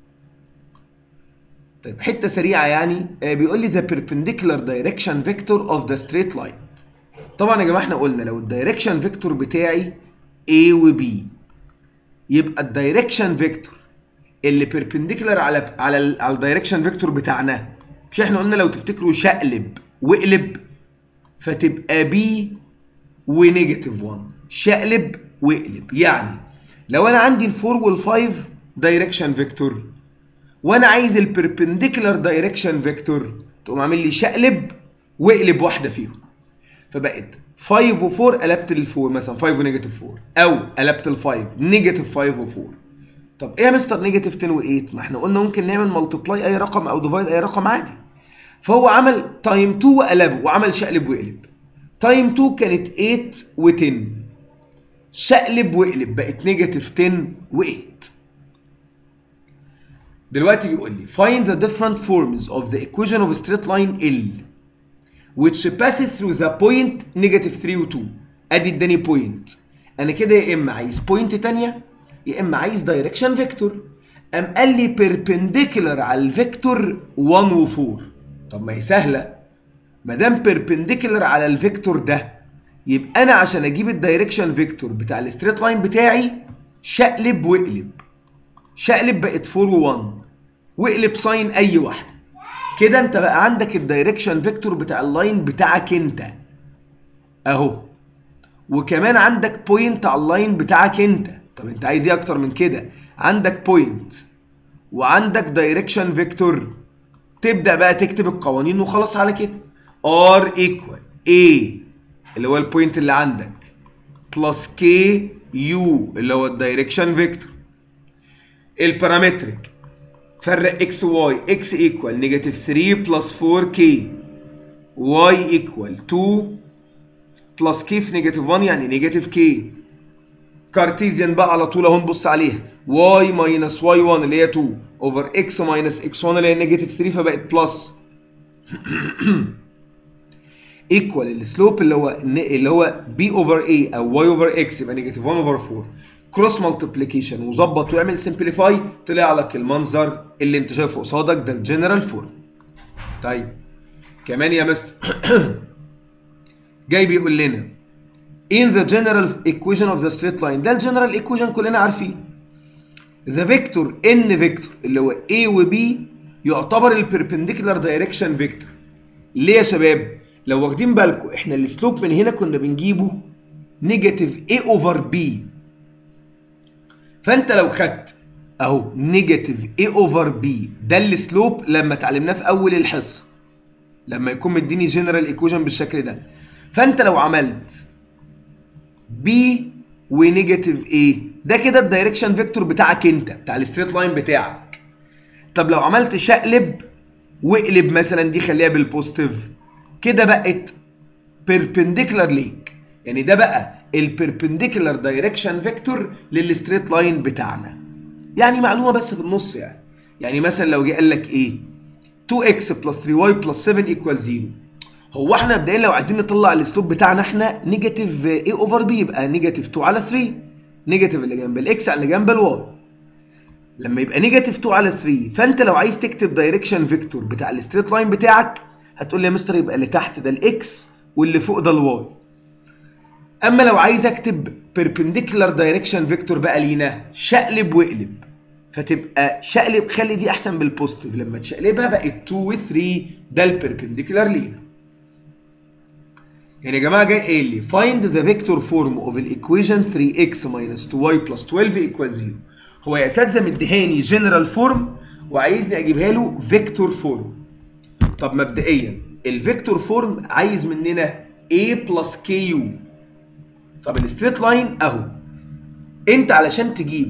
طيب حته سريعه يعني آه بيقول لي the perpendicular direction vector of the straight line طبعا يا جماعه احنا قلنا لو الدايركشن فيكتور بتاعي A و B يبقى الدايركشن فيكتور اللي بيربنديكولار على على ال على الدايركشن فيكتور بتاعنا مش احنا قلنا لو تفتكروا شقلب واقلب فتبقى بي ونيجاتيف 1 شقلب واقلب يعني لو انا عندي ال4 وال5 دايركشن فيكتور وانا عايز البيربنديكولار دايركشن فيكتور تقوم عامل لي شقلب واقلب واحده فيهم فبقت 5 و4 قلبت ال4 مثلا 5 ونيجاتيف 4 او قلبت ال5 نيجاتيف 5 و4 طب ايه يا مستر نيجاتيف 10 و8 ما احنا قلنا ممكن نعمل ملتبلاي اي رقم او ديفايد اي رقم عادي فهو عمل تايم 2 وقلبه وعمل شقلب وقلب تايم 2 كانت 8 و10 شقلب وقلب بقت نيجاتيف 10 و8 دلوقتي بيقول لي find the different forms of the equation of a straight line L which passes through the point negative 3 و 2 ادي اداني بوينت انا كده يا اما عايز بوينت تانية يا اما عايز دايركشن فيكتور قام قال لي بيربنديكولار على الفيكتور 1 و 4 طب ما هي سهله ما دام بيربنديكولار على الفيكتور ده يبقى انا عشان اجيب الدايركشن فيكتور بتاع الستريت لاين بتاعي شقلب واقلب شقلب بقت 4 و 1 واقلب ساين اي واحده كده انت بقى عندك الدايركشن فيكتور بتاع اللاين بتاعك انت اهو وكمان عندك بوينت على اللاين بتاعك انت طب انت عايز ايه اكتر من كده عندك بوينت وعندك دايركشن فيكتور تبدا بقى تكتب القوانين وخلاص على كده ار ايكوال اي اللي هو البوينت اللي عندك بلس كي يو اللي هو الدايركشن فيكتور البارامتريك فرق اكس واي اكس ايكوال نيجاتيف 3 بلس 4 كي واي ايكوال 2 بلس كي في نيجاتيف 1 يعني نيجاتيف كي كارتيزيان بقى على طول اهو نبص عليها واي ماينس واي 1 اللي هي 2 اوفر اكس ماينس اكس 1 اللي هي نيجاتيف 3 فبقت بلس ايكوال السلوب اللي هو اللي هو بي اوفر اي او واي اوفر اكس يبقى نيجاتيف 1 اوفر 4 كروس مالتيبليكيشن وظبط واعمل سمبليفاي طلع لك المنظر اللي انت شايفه قصادك ده الجنرال فورم طيب كمان يا مستر جاي بيقول لنا in the general equation of the straight line ده الجنرال equation كلنا عارفين the vector n vector اللي هو a و b يعتبر البربنديكولار دايركشن فيكتور ليه يا شباب لو واخدين بالكم احنا السلوب من هنا كنا بنجيبه نيجاتيف a اوفر b فانت لو خدت اهو نيجاتيف a اوفر b ده السلوب لما اتعلمناه في اول الحصه لما يكون مديني جنرال ايكويشن بالشكل ده فانت لو عملت b ونيجاتيف a ده كده الدايركشن فيكتور بتاعك انت بتاع الستريت لاين بتاعك طب لو عملت شقلب واقلب مثلا دي خليها بالبوزيتيف كده بقت بيربنديكولار ليك يعني ده بقى البيربنديكولار دايركشن فيكتور للستريت لاين بتاعنا يعني معلومه بس في النص يعني يعني مثلا لو جه قال لك ايه 2x بلس 3y بلس 7 ايكوال 0 هو احنا مبدئيا لو عايزين نطلع الاسلوب بتاعنا احنا نيجاتيف a اوفر b يبقى نيجاتيف 2 على 3 نيجاتيف اللي جنب الاكس على اللي جنب الواي لما يبقى نيجاتيف 2 على 3 فانت لو عايز تكتب دايركشن فيكتور بتاع الستريت لاين بتاعك هتقول لي يا مستر يبقى اللي تحت ده الاكس واللي فوق ده الواي اما لو عايز اكتب بيربنديكولار دايركشن فيكتور بقى لينا شقلب واقلب فتبقى شقلب خلي دي احسن بالبوزيتيف لما تشقلبها بقت 2 و 3 ده البيربنديكولار لينا يعني يا جماعه جاي قايل لي find the vector form of the equation 3x minus 2y plus 12 equals 0 هو يا اساتذه مديهاني جنرال فورم وعايزني اجيبها له فيكتور فورم طب مبدئيا الفيكتور فورم عايز مننا a plus ku طب الستريت لاين اهو انت علشان تجيب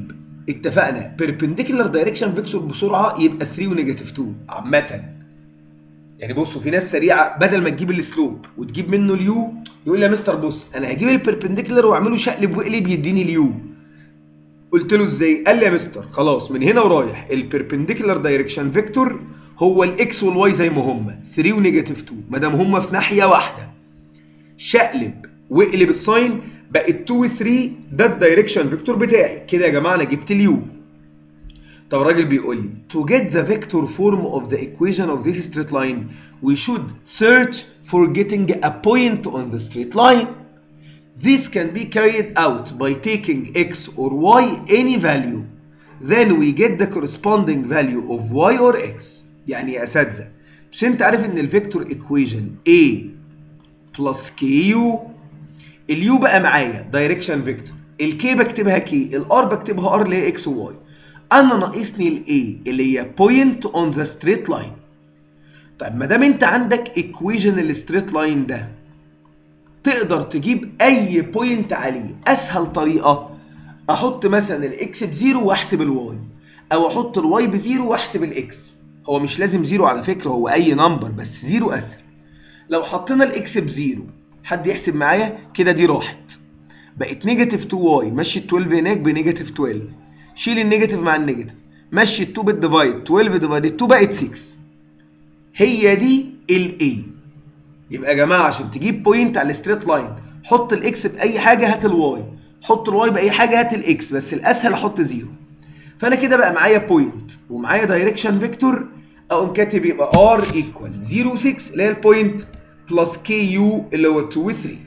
اتفقنا perpendicular direction vector بسرعه يبقى 3 ونيجاتيف 2 عامه يعني بصوا في ناس سريعه بدل ما تجيب السلوب وتجيب منه اليو يقول لي يا مستر بص انا هجيب البربنديكولار واعمله شقلب وقلب يديني اليو قلت له ازاي قال لي يا مستر خلاص من هنا ورايح البربنديكولار دايركشن فيكتور هو الاكس والواي زي ما هم 3 ونيجاتيف 2 ما دام هم في ناحيه واحده شقلب واقلب الساين بقت 2 و 3 ده الدايركشن فيكتور بتاعي كده يا جماعه انا جبت اليو طب الراجل بيقول لي to get the vector form of the equation of this straight line we should search for getting a point on the straight line this can be carried out by taking x or y any value then we get the corresponding value of y or x يعني يا اساتذه مش انت عارف ان الفيكتور equation a plus ku اليو بقى معايا دايركشن فيكتور الكي بكتبها كي الار بكتبها ار اللي هي اكس وواي انا ناقصني الاي اللي هي بوينت اون ذا ستريت لاين طيب ما دام انت عندك ايكويجن الستريت لاين ده تقدر تجيب اي بوينت عليه اسهل طريقه احط مثلا الاكس بزيرو واحسب الواي او احط الواي بزيرو واحسب الاكس هو مش لازم زيرو على فكره هو اي نمبر بس زيرو اسهل لو حطينا الاكس بزيرو حد يحسب معايا كده دي راحت بقت نيجاتيف 2 واي مشي ال 12 هناك بنيجاتيف 12 شيل النيجاتيف مع النيجاتيف مشي ال 2 بالديفايد 12 ديفايد 2 بقت 6 هي دي الاي يبقى يا جماعه عشان تجيب بوينت على الستريت لاين حط الاكس باي حاجه هات الواي حط الواي باي حاجه هات الاكس بس الاسهل احط زيرو فانا كده بقى معايا بوينت ومعايا دايركشن فيكتور اقوم كاتب يبقى ار ايكوال 0 6 اللي هي البوينت بلس كي يو اللي هو 2 و 3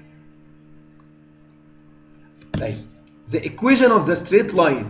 طيب the equation of the straight line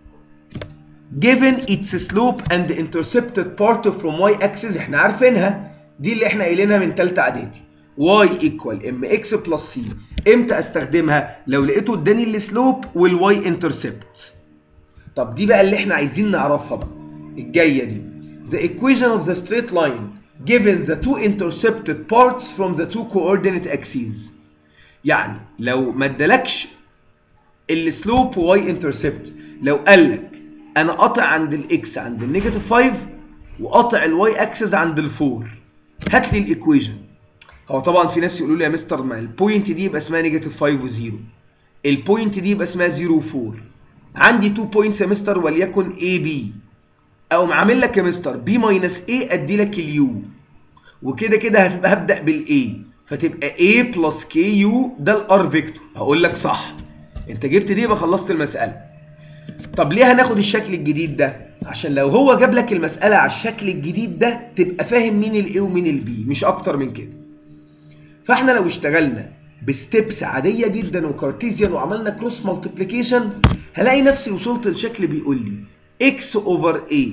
given its slope and the intercepted part from y axis احنا عارفينها دي اللي احنا قايلينها من ثالثه اعدادي y equal mx plus c امتى استخدمها لو لقيته اداني السلوب والواي انترسبت طب دي بقى اللي احنا عايزين نعرفها بقى الجايه دي the equation of the straight line given the two intercepted parts from the two coordinate axes يعني لو ما ادالكش السلوب واي انترسبت لو قال لك انا قاطع عند الاكس عند النيجاتيف 5 وقاطع الواي اكسس عند الفور هات لي الايكويشن هو طبعا في ناس يقولوا لي يا مستر ما البوينت دي يبقى اسمها نيجاتيف 5 و0 البوينت دي يبقى اسمها 0 و4 عندي 2 بوينتس يا مستر وليكن اي بي اقوم عامل لك يا مستر بي ماينس اي ادي لك اليو وكده كده هتبقى هبدا بالاي فتبقى A بلس كي يو ده الار فيكتور هقول لك صح انت جبت دي يبقى خلصت المساله طب ليه هناخد الشكل الجديد ده عشان لو هو جاب لك المساله على الشكل الجديد ده تبقى فاهم مين الاي ومين البي مش اكتر من كده فاحنا لو اشتغلنا بستبس عاديه جدا وكارتيزيان وعملنا كروس مالتيبليكيشن هلاقي نفسي وصلت لشكل بيقول لي x اوفر a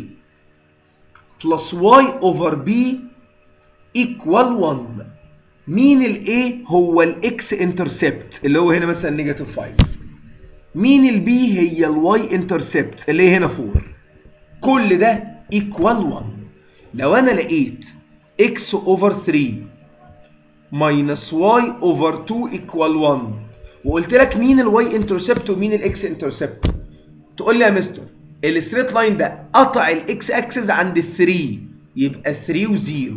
بلس y اوفر b equal 1 مين الاي هو الاكس انترسبت اللي هو هنا مثلا نيجاتيف 5 مين البي هي الواي انترسبت اللي هي هنا 4 كل ده ايكوال 1 لو انا لقيت اكس اوفر 3 ماينس واي اوفر 2 ايكوال 1 وقلت لك مين الواي انترسبت ومين الاكس انترسبت تقول لي يا مستر الستريت لاين ده قطع الاكس اكسس عند 3 يبقى 3 و0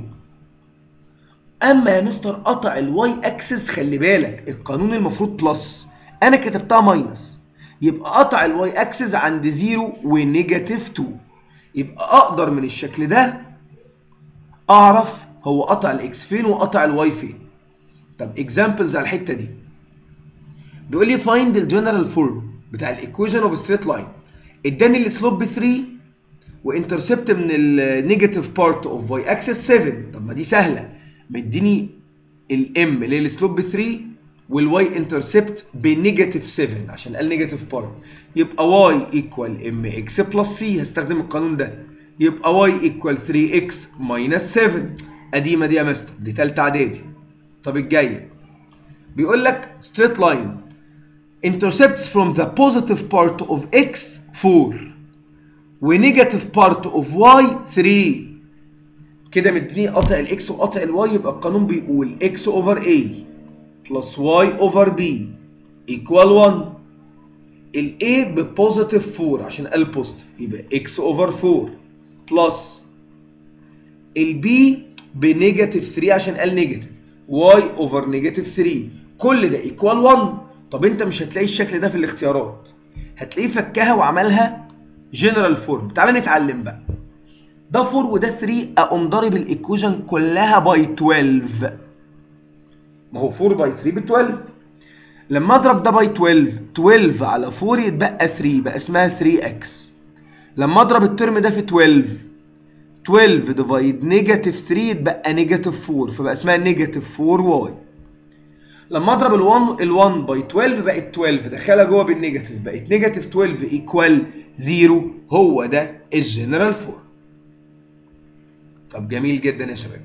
اما يا مستر قطع الواي اكسس خلي بالك القانون المفروض بلس انا كتبتها ماينس يبقى قطع الواي اكسس عند 0 ونيجاتيف 2 يبقى اقدر من الشكل ده اعرف هو قطع الاكس فين وقطع الواي فين طب اكزامبلز على الحته دي بيقول لي فايند الجنرال فورم بتاع الايكويشن اوف ستريت لاين اداني السلوب ب 3 وانترسبت من النيجاتيف بارت اوف واي اكسس 7 طب ما دي سهله مديني الام اللي هي السلوب ب 3 والواي انترسبت بنيجاتيف 7 عشان قال نيجاتيف بارت يبقى واي ايكوال ام اكس بلس سي هستخدم القانون ده يبقى واي ايكوال 3 اكس ماينس 7 قديمه دي يا مستر دي ثالثه اعدادي طب الجايه بيقول لك ستريت لاين intercepts from the positive part of x 4 ونيجاتيف part of y 3 كده مديني قطع الاكس وقطع الواي يبقى القانون بيقول x اوفر a بلس y اوفر b equal 1 ال A ببوزيتيف 4 عشان قال بوزيتيف يبقى x اوفر 4 بلس ال B بنيجاتيف 3 عشان قال نيجاتيف y اوفر نيجاتيف 3 كل ده ايكوال 1 طب انت مش هتلاقي الشكل ده في الاختيارات هتلاقيه فكها وعملها جنرال فورم تعال نتعلم بقى ده 4 وده 3 اقوم ضارب الايكويشن كلها باي 12 ما هو 4 باي 3 ب 12 لما اضرب ده باي 12 12 على 4 يتبقى 3 بقى اسمها 3x لما اضرب الترم ده في 12 12 ديفايد نيجاتيف 3 يتبقى نيجاتيف 4 فبقى اسمها نيجاتيف 4y لما اضرب ال1 ال1 باي 12 بقت 12 دخلها جوه بالنيجاتيف بقت نيجاتيف 12 ايكوال 0 هو ده الجنرال فورم طب جميل جدا يا شباب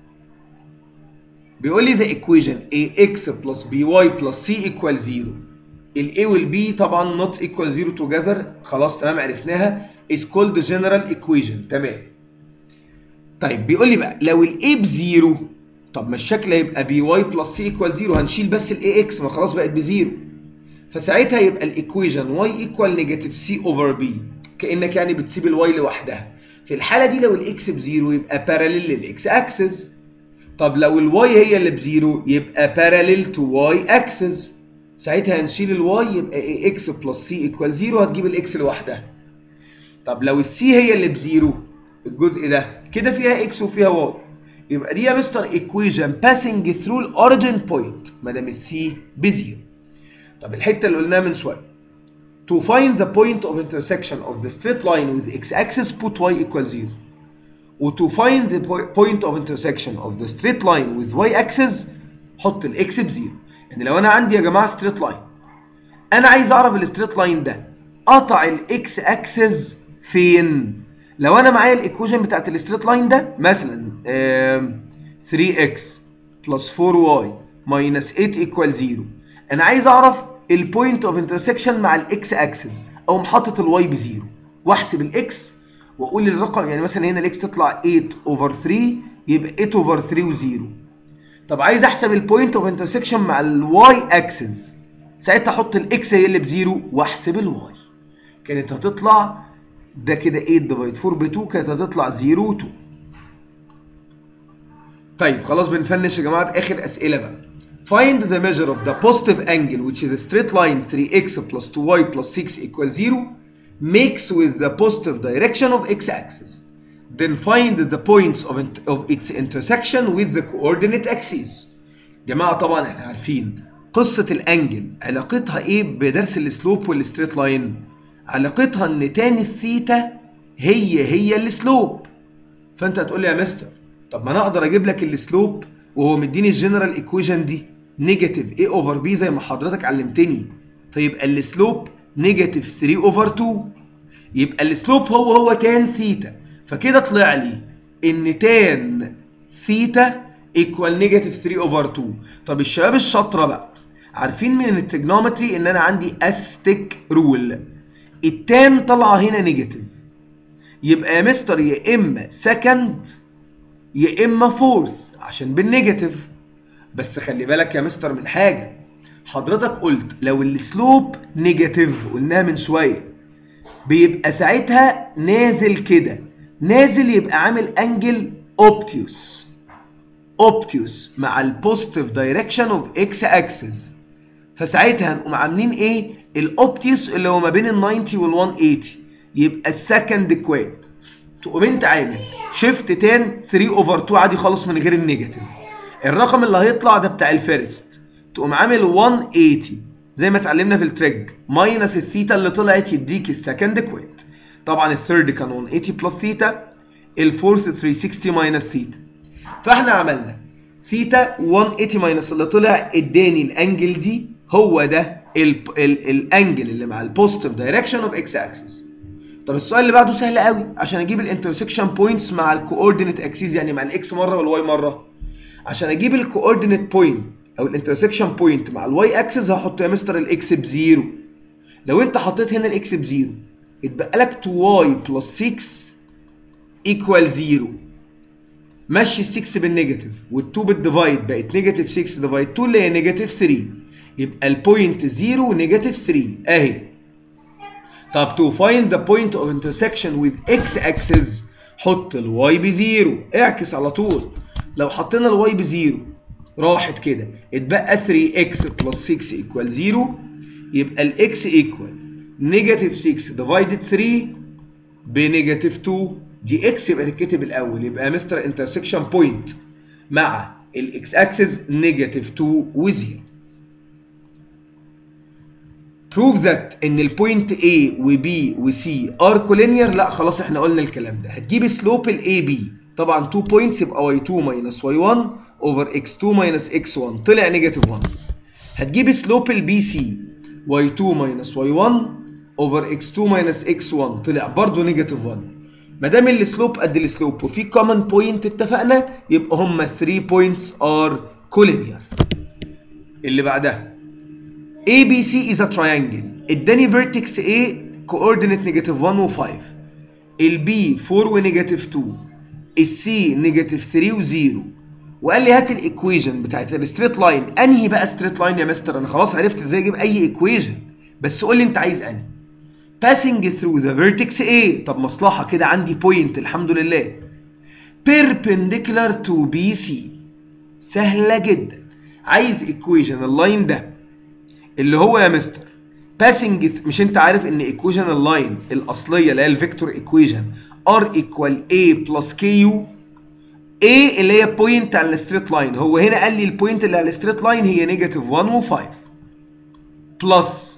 بيقول لي the equation ax plus by plus c equal 0 ال a وال b طبعا not equal 0 together خلاص تمام عرفناها is called general equation تمام طيب بيقول لي بقى لو ال a بزيرو طب ما الشكل هيبقى by plus c equal 0 هنشيل بس ال ax ما خلاص بقت بزيرو فساعتها يبقى الايكويشن y equal negative c over b كانك يعني بتسيب الواي لوحدها في الحاله دي لو الاكس بزيرو يبقى باراليل للاكس اكسس طب لو الواي هي اللي بزيرو يبقى باراليل تو واي اكسس ساعتها هنشيل الواي يبقى اي اكس بلس سي ايكوال زيرو هتجيب الاكس لوحدها طب لو السي هي اللي بزيرو الجزء ده كده فيها اكس وفيها واي يبقى دي يا مستر ايكويشن باسنج ثرو الاوريجن بوينت ما دام السي بزيرو طب الحته اللي قلناها من شويه To find the point of intersection of the straight line with x-axis put y equals 0 و to find the point of intersection of the straight line with y-axis حط الاكس بزيرو يعني لو انا عندي يا جماعه straight line انا عايز اعرف الستريت لاين ده قطع الاكس اكسس فين لو انا معايا الايكويشن بتاعت الستريت لاين ده مثلا 3x plus 4y minus 8 equal 0 انا عايز اعرف البوينت اوف انترسكشن مع الاكس اكسس او محطه الواي بزيرو واحسب الاكس واقول الرقم يعني مثلا هنا الاكس تطلع 8 اوفر 3 يبقى 8 اوفر 3 و0 طب عايز احسب البوينت اوف انترسكشن مع الواي اكسس ساعتها احط الاكس هي اللي بزيرو واحسب الواي كانت هتطلع ده كده 8 ديفايد 4 ب 2 كانت هتطلع 0 و 2 طيب خلاص بنفنش يا جماعه اخر اسئله بقى Find the measure of the positive angle which is a straight line 3x plus 2y plus 6 equals 0 makes with the positive direction of x-axis. Then find the points of, of its intersection with the coordinate axes. جماعة طبعا احنا عارفين قصة الانجل علاقتها ايه بدرس السلوب والستريت لاين؟ علاقتها ان تاني الثيتا هي هي السلوب. فانت هتقول لي يا مستر طب ما انا اقدر اجيب لك السلوب وهو مديني الجنرال ايكويشن دي نيجاتيف a اوفر b زي ما حضرتك علمتني فيبقى السلوب نيجاتيف 3 اوفر 2 يبقى السلوب هو هو تان ثيتا فكده طلع لي ان تان ثيتا ايكوال نيجاتيف 3 اوفر 2 طب الشباب الشاطره بقى عارفين من التريجنومتري ان انا عندي استيك رول التان طالعه هنا نيجاتيف يبقى يا مستر يا اما سكند يا اما فورث عشان بالنيجاتيف بس خلي بالك يا مستر من حاجه حضرتك قلت لو السلوب نيجاتيف قلناها من شويه بيبقى ساعتها نازل كده نازل يبقى عامل انجل اوبتيوس اوبتيوس مع البوزيتيف دايركشن اوف اكس اكسس فساعتها هنقوم عاملين ايه الاوبتيوس اللي هو ما بين ال 90 وال 180 يبقى السكند كواد تقوم انت عامل شيفت تان 3 اوفر 2 عادي خالص من غير النيجاتيف الرقم اللي هيطلع ده بتاع الفيرست تقوم عامل 180 زي ما اتعلمنا في التريج ماينس الثيتا اللي طلعت يديك السكند كواد طبعا الثيرد كان 180 بلس ثيتا الفورث 360 ماينس ثيتا فاحنا عملنا ثيتا 180 ماينس اللي طلع اداني الانجل دي هو ده الانجل اللي مع البوزيتيف دايركشن اوف اكس اكسس طب السؤال اللي بعده سهل قوي عشان اجيب الانترسكشن بوينتس مع الكوردينيت اكسيس يعني مع الاكس مره والواي مره عشان اجيب الكوردينيت بوينت او الانترسكشن بوينت مع الواي اكسس هحط يا مستر الاكس بزيرو لو انت حطيت هنا الاكس بزيرو اتبقى لك 2y بلس 6 ايكوال 0 مشي ال 6 بالنيجاتيف وال2 بالديفايد بقت نيجاتيف 6 ديفايد 2 اللي هي نيجاتيف 3 يبقى البوينت 0 ونيجاتيف 3 اهي طب to find the point of intersection with x axis حط الواي بزيرو اعكس على طول لو حطينا الواي بزيرو راحت كده اتبقى 3x plus 6 equal 0 يبقى الاكس equal نيجاتيف 6 ديفايدد 3 بنيجاتيف 2 دي اكس يبقى تتكتب الاول يبقى مستر انترسكشن بوينت مع الاكس اكسس نيجاتيف 2 و0 prove that ان البوينت A و B و C are collinear لا خلاص احنا قلنا الكلام ده هتجيب سلوب ال AB طبعا 2 points يبقى y2 minus y1 over x2 minus x1 طلع نيجاتيف 1 هتجيب سلوب ال BC y2 minus y1 over x2 minus x1 طلع برضه نيجاتيف 1 ما دام السلوب قد السلوب وفي كومن بوينت اتفقنا يبقى هما 3 بوينتس ار كولينير اللي بعدها ABC is a triangle اداني vertex A coordinate negative 1 و 5 ال B 4 و negative 2 ال C negative 3 و 0 وقال لي هات الايكويجن بتاعت الستريت لاين انهي بقى ستريت لاين يا مستر انا خلاص عرفت ازاي اجيب اي ايكويجن بس قول لي انت عايز انهي passing through the vertex A طب مصلحة كده عندي point الحمد لله perpendicular to BC سهلة جدا عايز equation اللاين ده اللي هو يا مستر passing مش انت عارف ان equation اللاين الأصلية اللي هي الفيكتور equation R equal A plus KU A اللي هي point على الستريت لاين هو هنا قال لي البوينت اللي على الستريت لاين هي نيجاتيف 1 و 5 بلس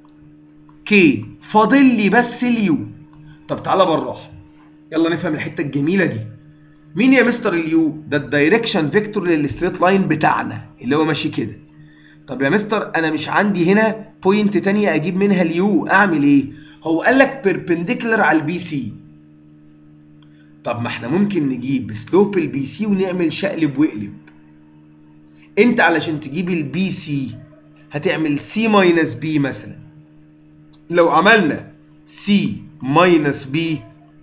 كي فاضل لي بس اليو طب تعالى بالراحه يلا نفهم الحته الجميله دي مين يا مستر اليو ده الدايركشن فيكتور للستريت لاين بتاعنا اللي هو ماشي كده طب يا مستر انا مش عندي هنا بوينت تانية اجيب منها اليو اعمل ايه هو قال لك بيربنديكولار على البي سي طب ما احنا ممكن نجيب سلوب البي سي ونعمل شقلب واقلب انت علشان تجيب البي سي هتعمل سي ماينس بي مثلا لو عملنا سي ماينس بي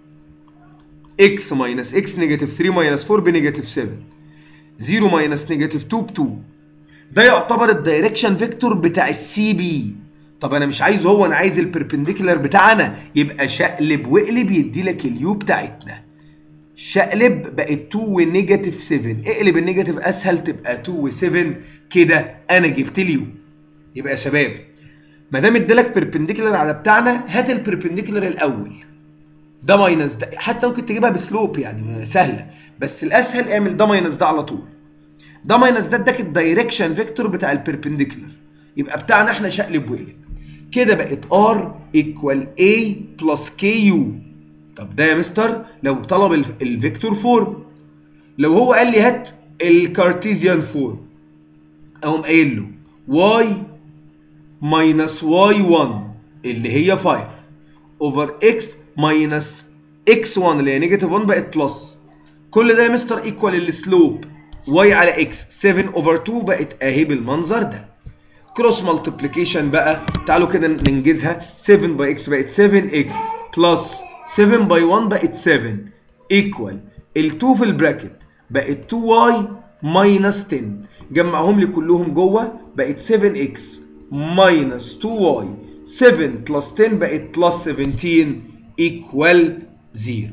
اكس ماينس اكس نيجاتيف 3 ماينس 4 بنيجاتيف 7 0 ماينس نيجاتيف 2 ب 2 ده يعتبر الدايركشن فيكتور بتاع السي بي طب انا مش عايزه هو انا عايز البربنديكولار بتاعنا يبقى شقلب واقلب يدي لك اليو بتاعتنا شقلب بقت 2 ونيجاتيف 7 اقلب النيجاتيف اسهل تبقى 2 و7 كده انا جبت اليو يبقى يا شباب ما دام ادالك بيربنديكولار على بتاعنا هات البيربنديكولار الاول ده ماينس ده حتى ممكن تجيبها بسلوب يعني سهله بس الاسهل اعمل ده ماينس ده على طول ده ماينس ده اداك الدايركشن فيكتور بتاع البيربنديكولار يبقى بتاعنا احنا شقلب وقلب كده بقت ار ايكوال اي بلس كي يو طب ده يا مستر لو طلب الفيكتور فورم لو هو قال لي هات الكارتيزيان فورم اقوم قايل له واي ماينس واي 1 اللي هي 5 اوفر اكس ماينس اكس 1 اللي هي نيجاتيف 1 بقت بلس كل ده يا مستر ايكوال السلوب واي على اكس 7 اوفر 2 بقت اهي بالمنظر ده كروس مالتيبليكيشن بقى تعالوا كده ننجزها 7 باي اكس بقت 7 اكس بلس 7 باي 1 بقت 7 ايكوال ال2 في البراكت بقت 2 واي ماينس 10 جمعهم لي كلهم جوه بقت 7 اكس ماينس 2 واي 7 بلس 10 بقت بلس 17 ايكوال 0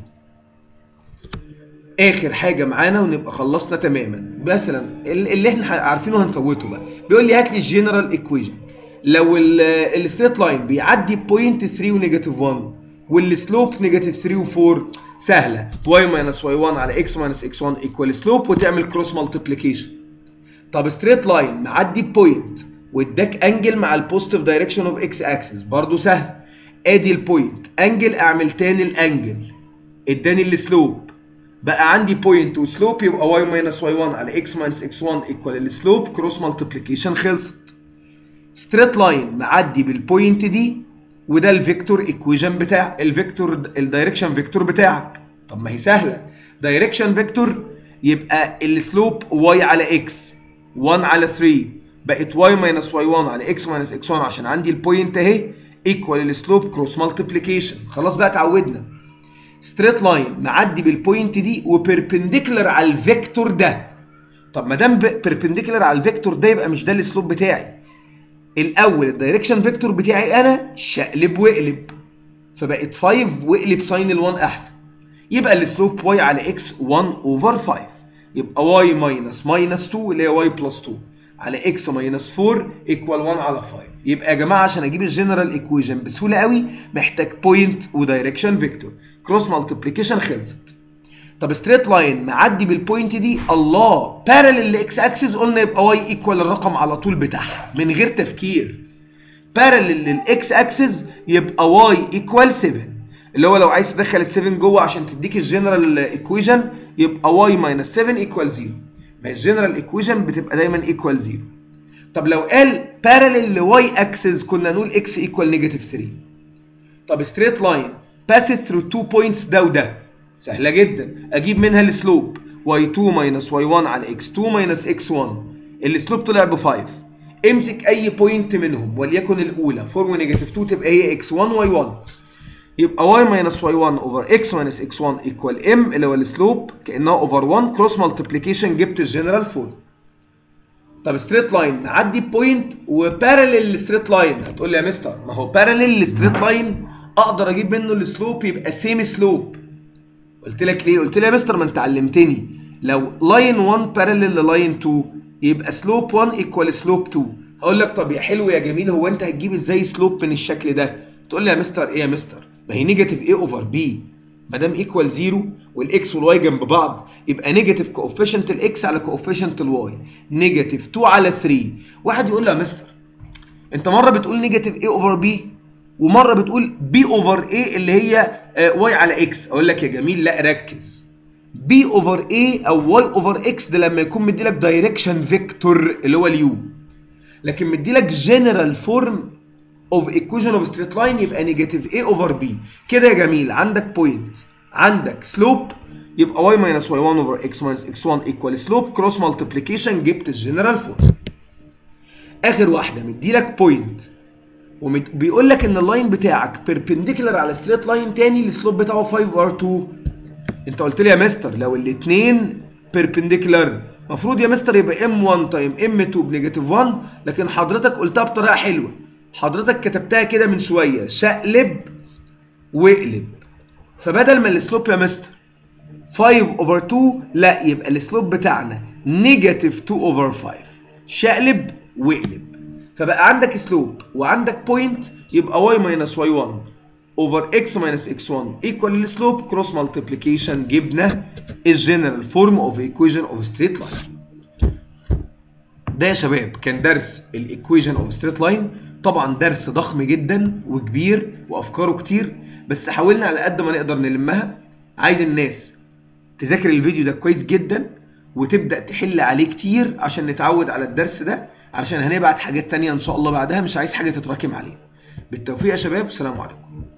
اخر حاجه معانا ونبقى خلصنا تماما مثلا اللي احنا عارفينه هنفوته بقى بيقول لي هات لي الجنرال ايكويشن لو الستريت لاين بيعدي بوينت 3 ونيجاتيف 1 والسلوب نيجاتيف 3 و4 سهله y ماينس y1 على x ماينس x1 ايكوال سلوب وتعمل كروس مالتيبليكيشن طب ستريت لاين معدي بوينت واداك انجل مع البوزيتيف دايركشن اوف اكس اكسس برضه سهل ادي البوينت انجل اعمل تاني الانجل اداني السلوب بقى عندي بوينت وسلوب يبقى y ماينس y1 على x ماينس x1 ايكوال السلوب كروس مالتيبليكيشن خلصت ستريت لاين معدي بالبوينت دي وده الفيكتور ايكويشن بتاع الفيكتور الدايركشن فيكتور بتاعك طب ما هي سهله دايركشن فيكتور يبقى السلوب y على x 1 على 3 بقت y ماينس y1 على x ماينس x1 عشان عندي البوينت اهي ايكوال السلوب كروس مالتيبليكيشن خلاص بقى اتعودنا ستريت لاين معدي بالبوينت دي وبيربنديكولار على الفيكتور ده طب ما دام بيربنديكولار على الفيكتور ده يبقى مش ده السلوب بتاعي الاول الدايركشن فيكتور بتاعي انا شقلب واقلب فبقت 5 واقلب ساين ال 1 احسن يبقى السلوب واي على اكس 1 اوفر 5 يبقى واي ماينس ماينس 2 اللي هي واي بلس 2 على اكس ماينس 4 ايكوال 1 على 5 يبقى يا جماعه عشان اجيب الجنرال ايكويشن بسهوله قوي محتاج بوينت ودايركشن فيكتور كروس مالتيبليكيشن خلصت طب ستريت لاين معدي بالبوينت دي الله بارلل لاكس اكسس قلنا يبقى واي ايكوال الرقم على طول بتاعها من غير تفكير بارلل للاكس اكسس يبقى واي ايكوال 7 اللي هو لو عايز تدخل ال 7 جوه عشان تديك الجنرال ايكويشن يبقى واي ماينس 7 ايكوال 0 ما الجنرال ايكويشن بتبقى دايما ايكوال 0 طب لو قال بارلل لواي اكسس كنا نقول اكس ايكوال نيجاتيف 3 طب ستريت لاين باسد ثرو تو بوينتس ده وده سهله جدا اجيب منها السلوب y2 ماينس y1 على x2 ماينس x1 السلوب طلع ب 5 امسك اي بوينت منهم وليكن الاولى 4 ونيجاتيف 2 تبقى هي x1 y1 يبقى y ماينس y1 اوفر x ماينس x1 ايكوال m اللي هو السلوب كانها اوفر 1 كروس مالتيبليكيشن جبت الجنرال فورم طب ستريت لاين نعدي بوينت وبارلل للستريت لاين هتقول لي يا مستر ما هو بارلل للستريت لاين اقدر اجيب منه السلوب يبقى سيم سلوب قلت لك ليه قلت لي يا مستر ما انت علمتني لو لاين 1 بارلل للاين 2 يبقى سلوب 1 ايكوال سلوب 2 هقول لك طب يا حلو يا جميل هو انت هتجيب ازاي سلوب من الشكل ده تقول لي يا مستر ايه يا مستر ما هي نيجاتيف ايه اوفر بي ما دام ايكوال 0 والاكس والواي جنب بعض يبقى نيجاتيف كوفيشنت الاكس على كوفيشنت الواي نيجاتيف 2 على 3 واحد يقول لي يا مستر انت مره بتقول نيجاتيف ايه اوفر بي ومره بتقول بي اوفر ايه اللي هي واي على اكس اقول لك يا جميل لا ركز بي اوفر ايه او واي اوفر اكس ده لما يكون مدي لك دايركشن فيكتور اللي هو اليو لكن مدي لك جنرال فورم اوف ايكويشن اوف ستريت لاين يبقى نيجاتيف ايه اوفر بي كده يا جميل عندك بوينت عندك سلوب يبقى واي ماينس واي 1 اوفر اكس ماينس اكس 1 ايكوال سلوب كروس مالتيبليكيشن جبت الجنرال فورم اخر واحده مدي لك بوينت وبيقول لك ان اللاين بتاعك بيربنديكولار على ستريت لاين تاني السلوب بتاعه 5 ار 2 انت قلت لي يا مستر لو الاثنين بيربنديكولار المفروض يا مستر يبقى ام 1 تايم ام 2 بنيجاتيف 1 لكن حضرتك قلتها بطريقه حلوه حضرتك كتبتها كده من شويه شقلب واقلب فبدل ما السلوب يا مستر 5 اوفر 2 لا يبقى السلوب بتاعنا نيجاتيف 2 اوفر 5 شقلب واقلب فبقى عندك سلوب وعندك بوينت يبقى y ماينس y1 اوفر x ماينس x1 ايكوال السلوب كروس مالتيبليكيشن جبنا الجنرال فورم اوف ايكويشن اوف ستريت لاين ده يا شباب كان درس الايكويشن اوف ستريت لاين طبعا درس ضخم جدا وكبير وافكاره كتير بس حاولنا على قد ما نقدر نلمها عايز الناس تذاكر الفيديو ده كويس جدا وتبدا تحل عليه كتير عشان نتعود على الدرس ده علشان هنبعت حاجات تانية ان شاء الله بعدها مش عايز حاجه تتراكم عليه بالتوفيق يا شباب السلام عليكم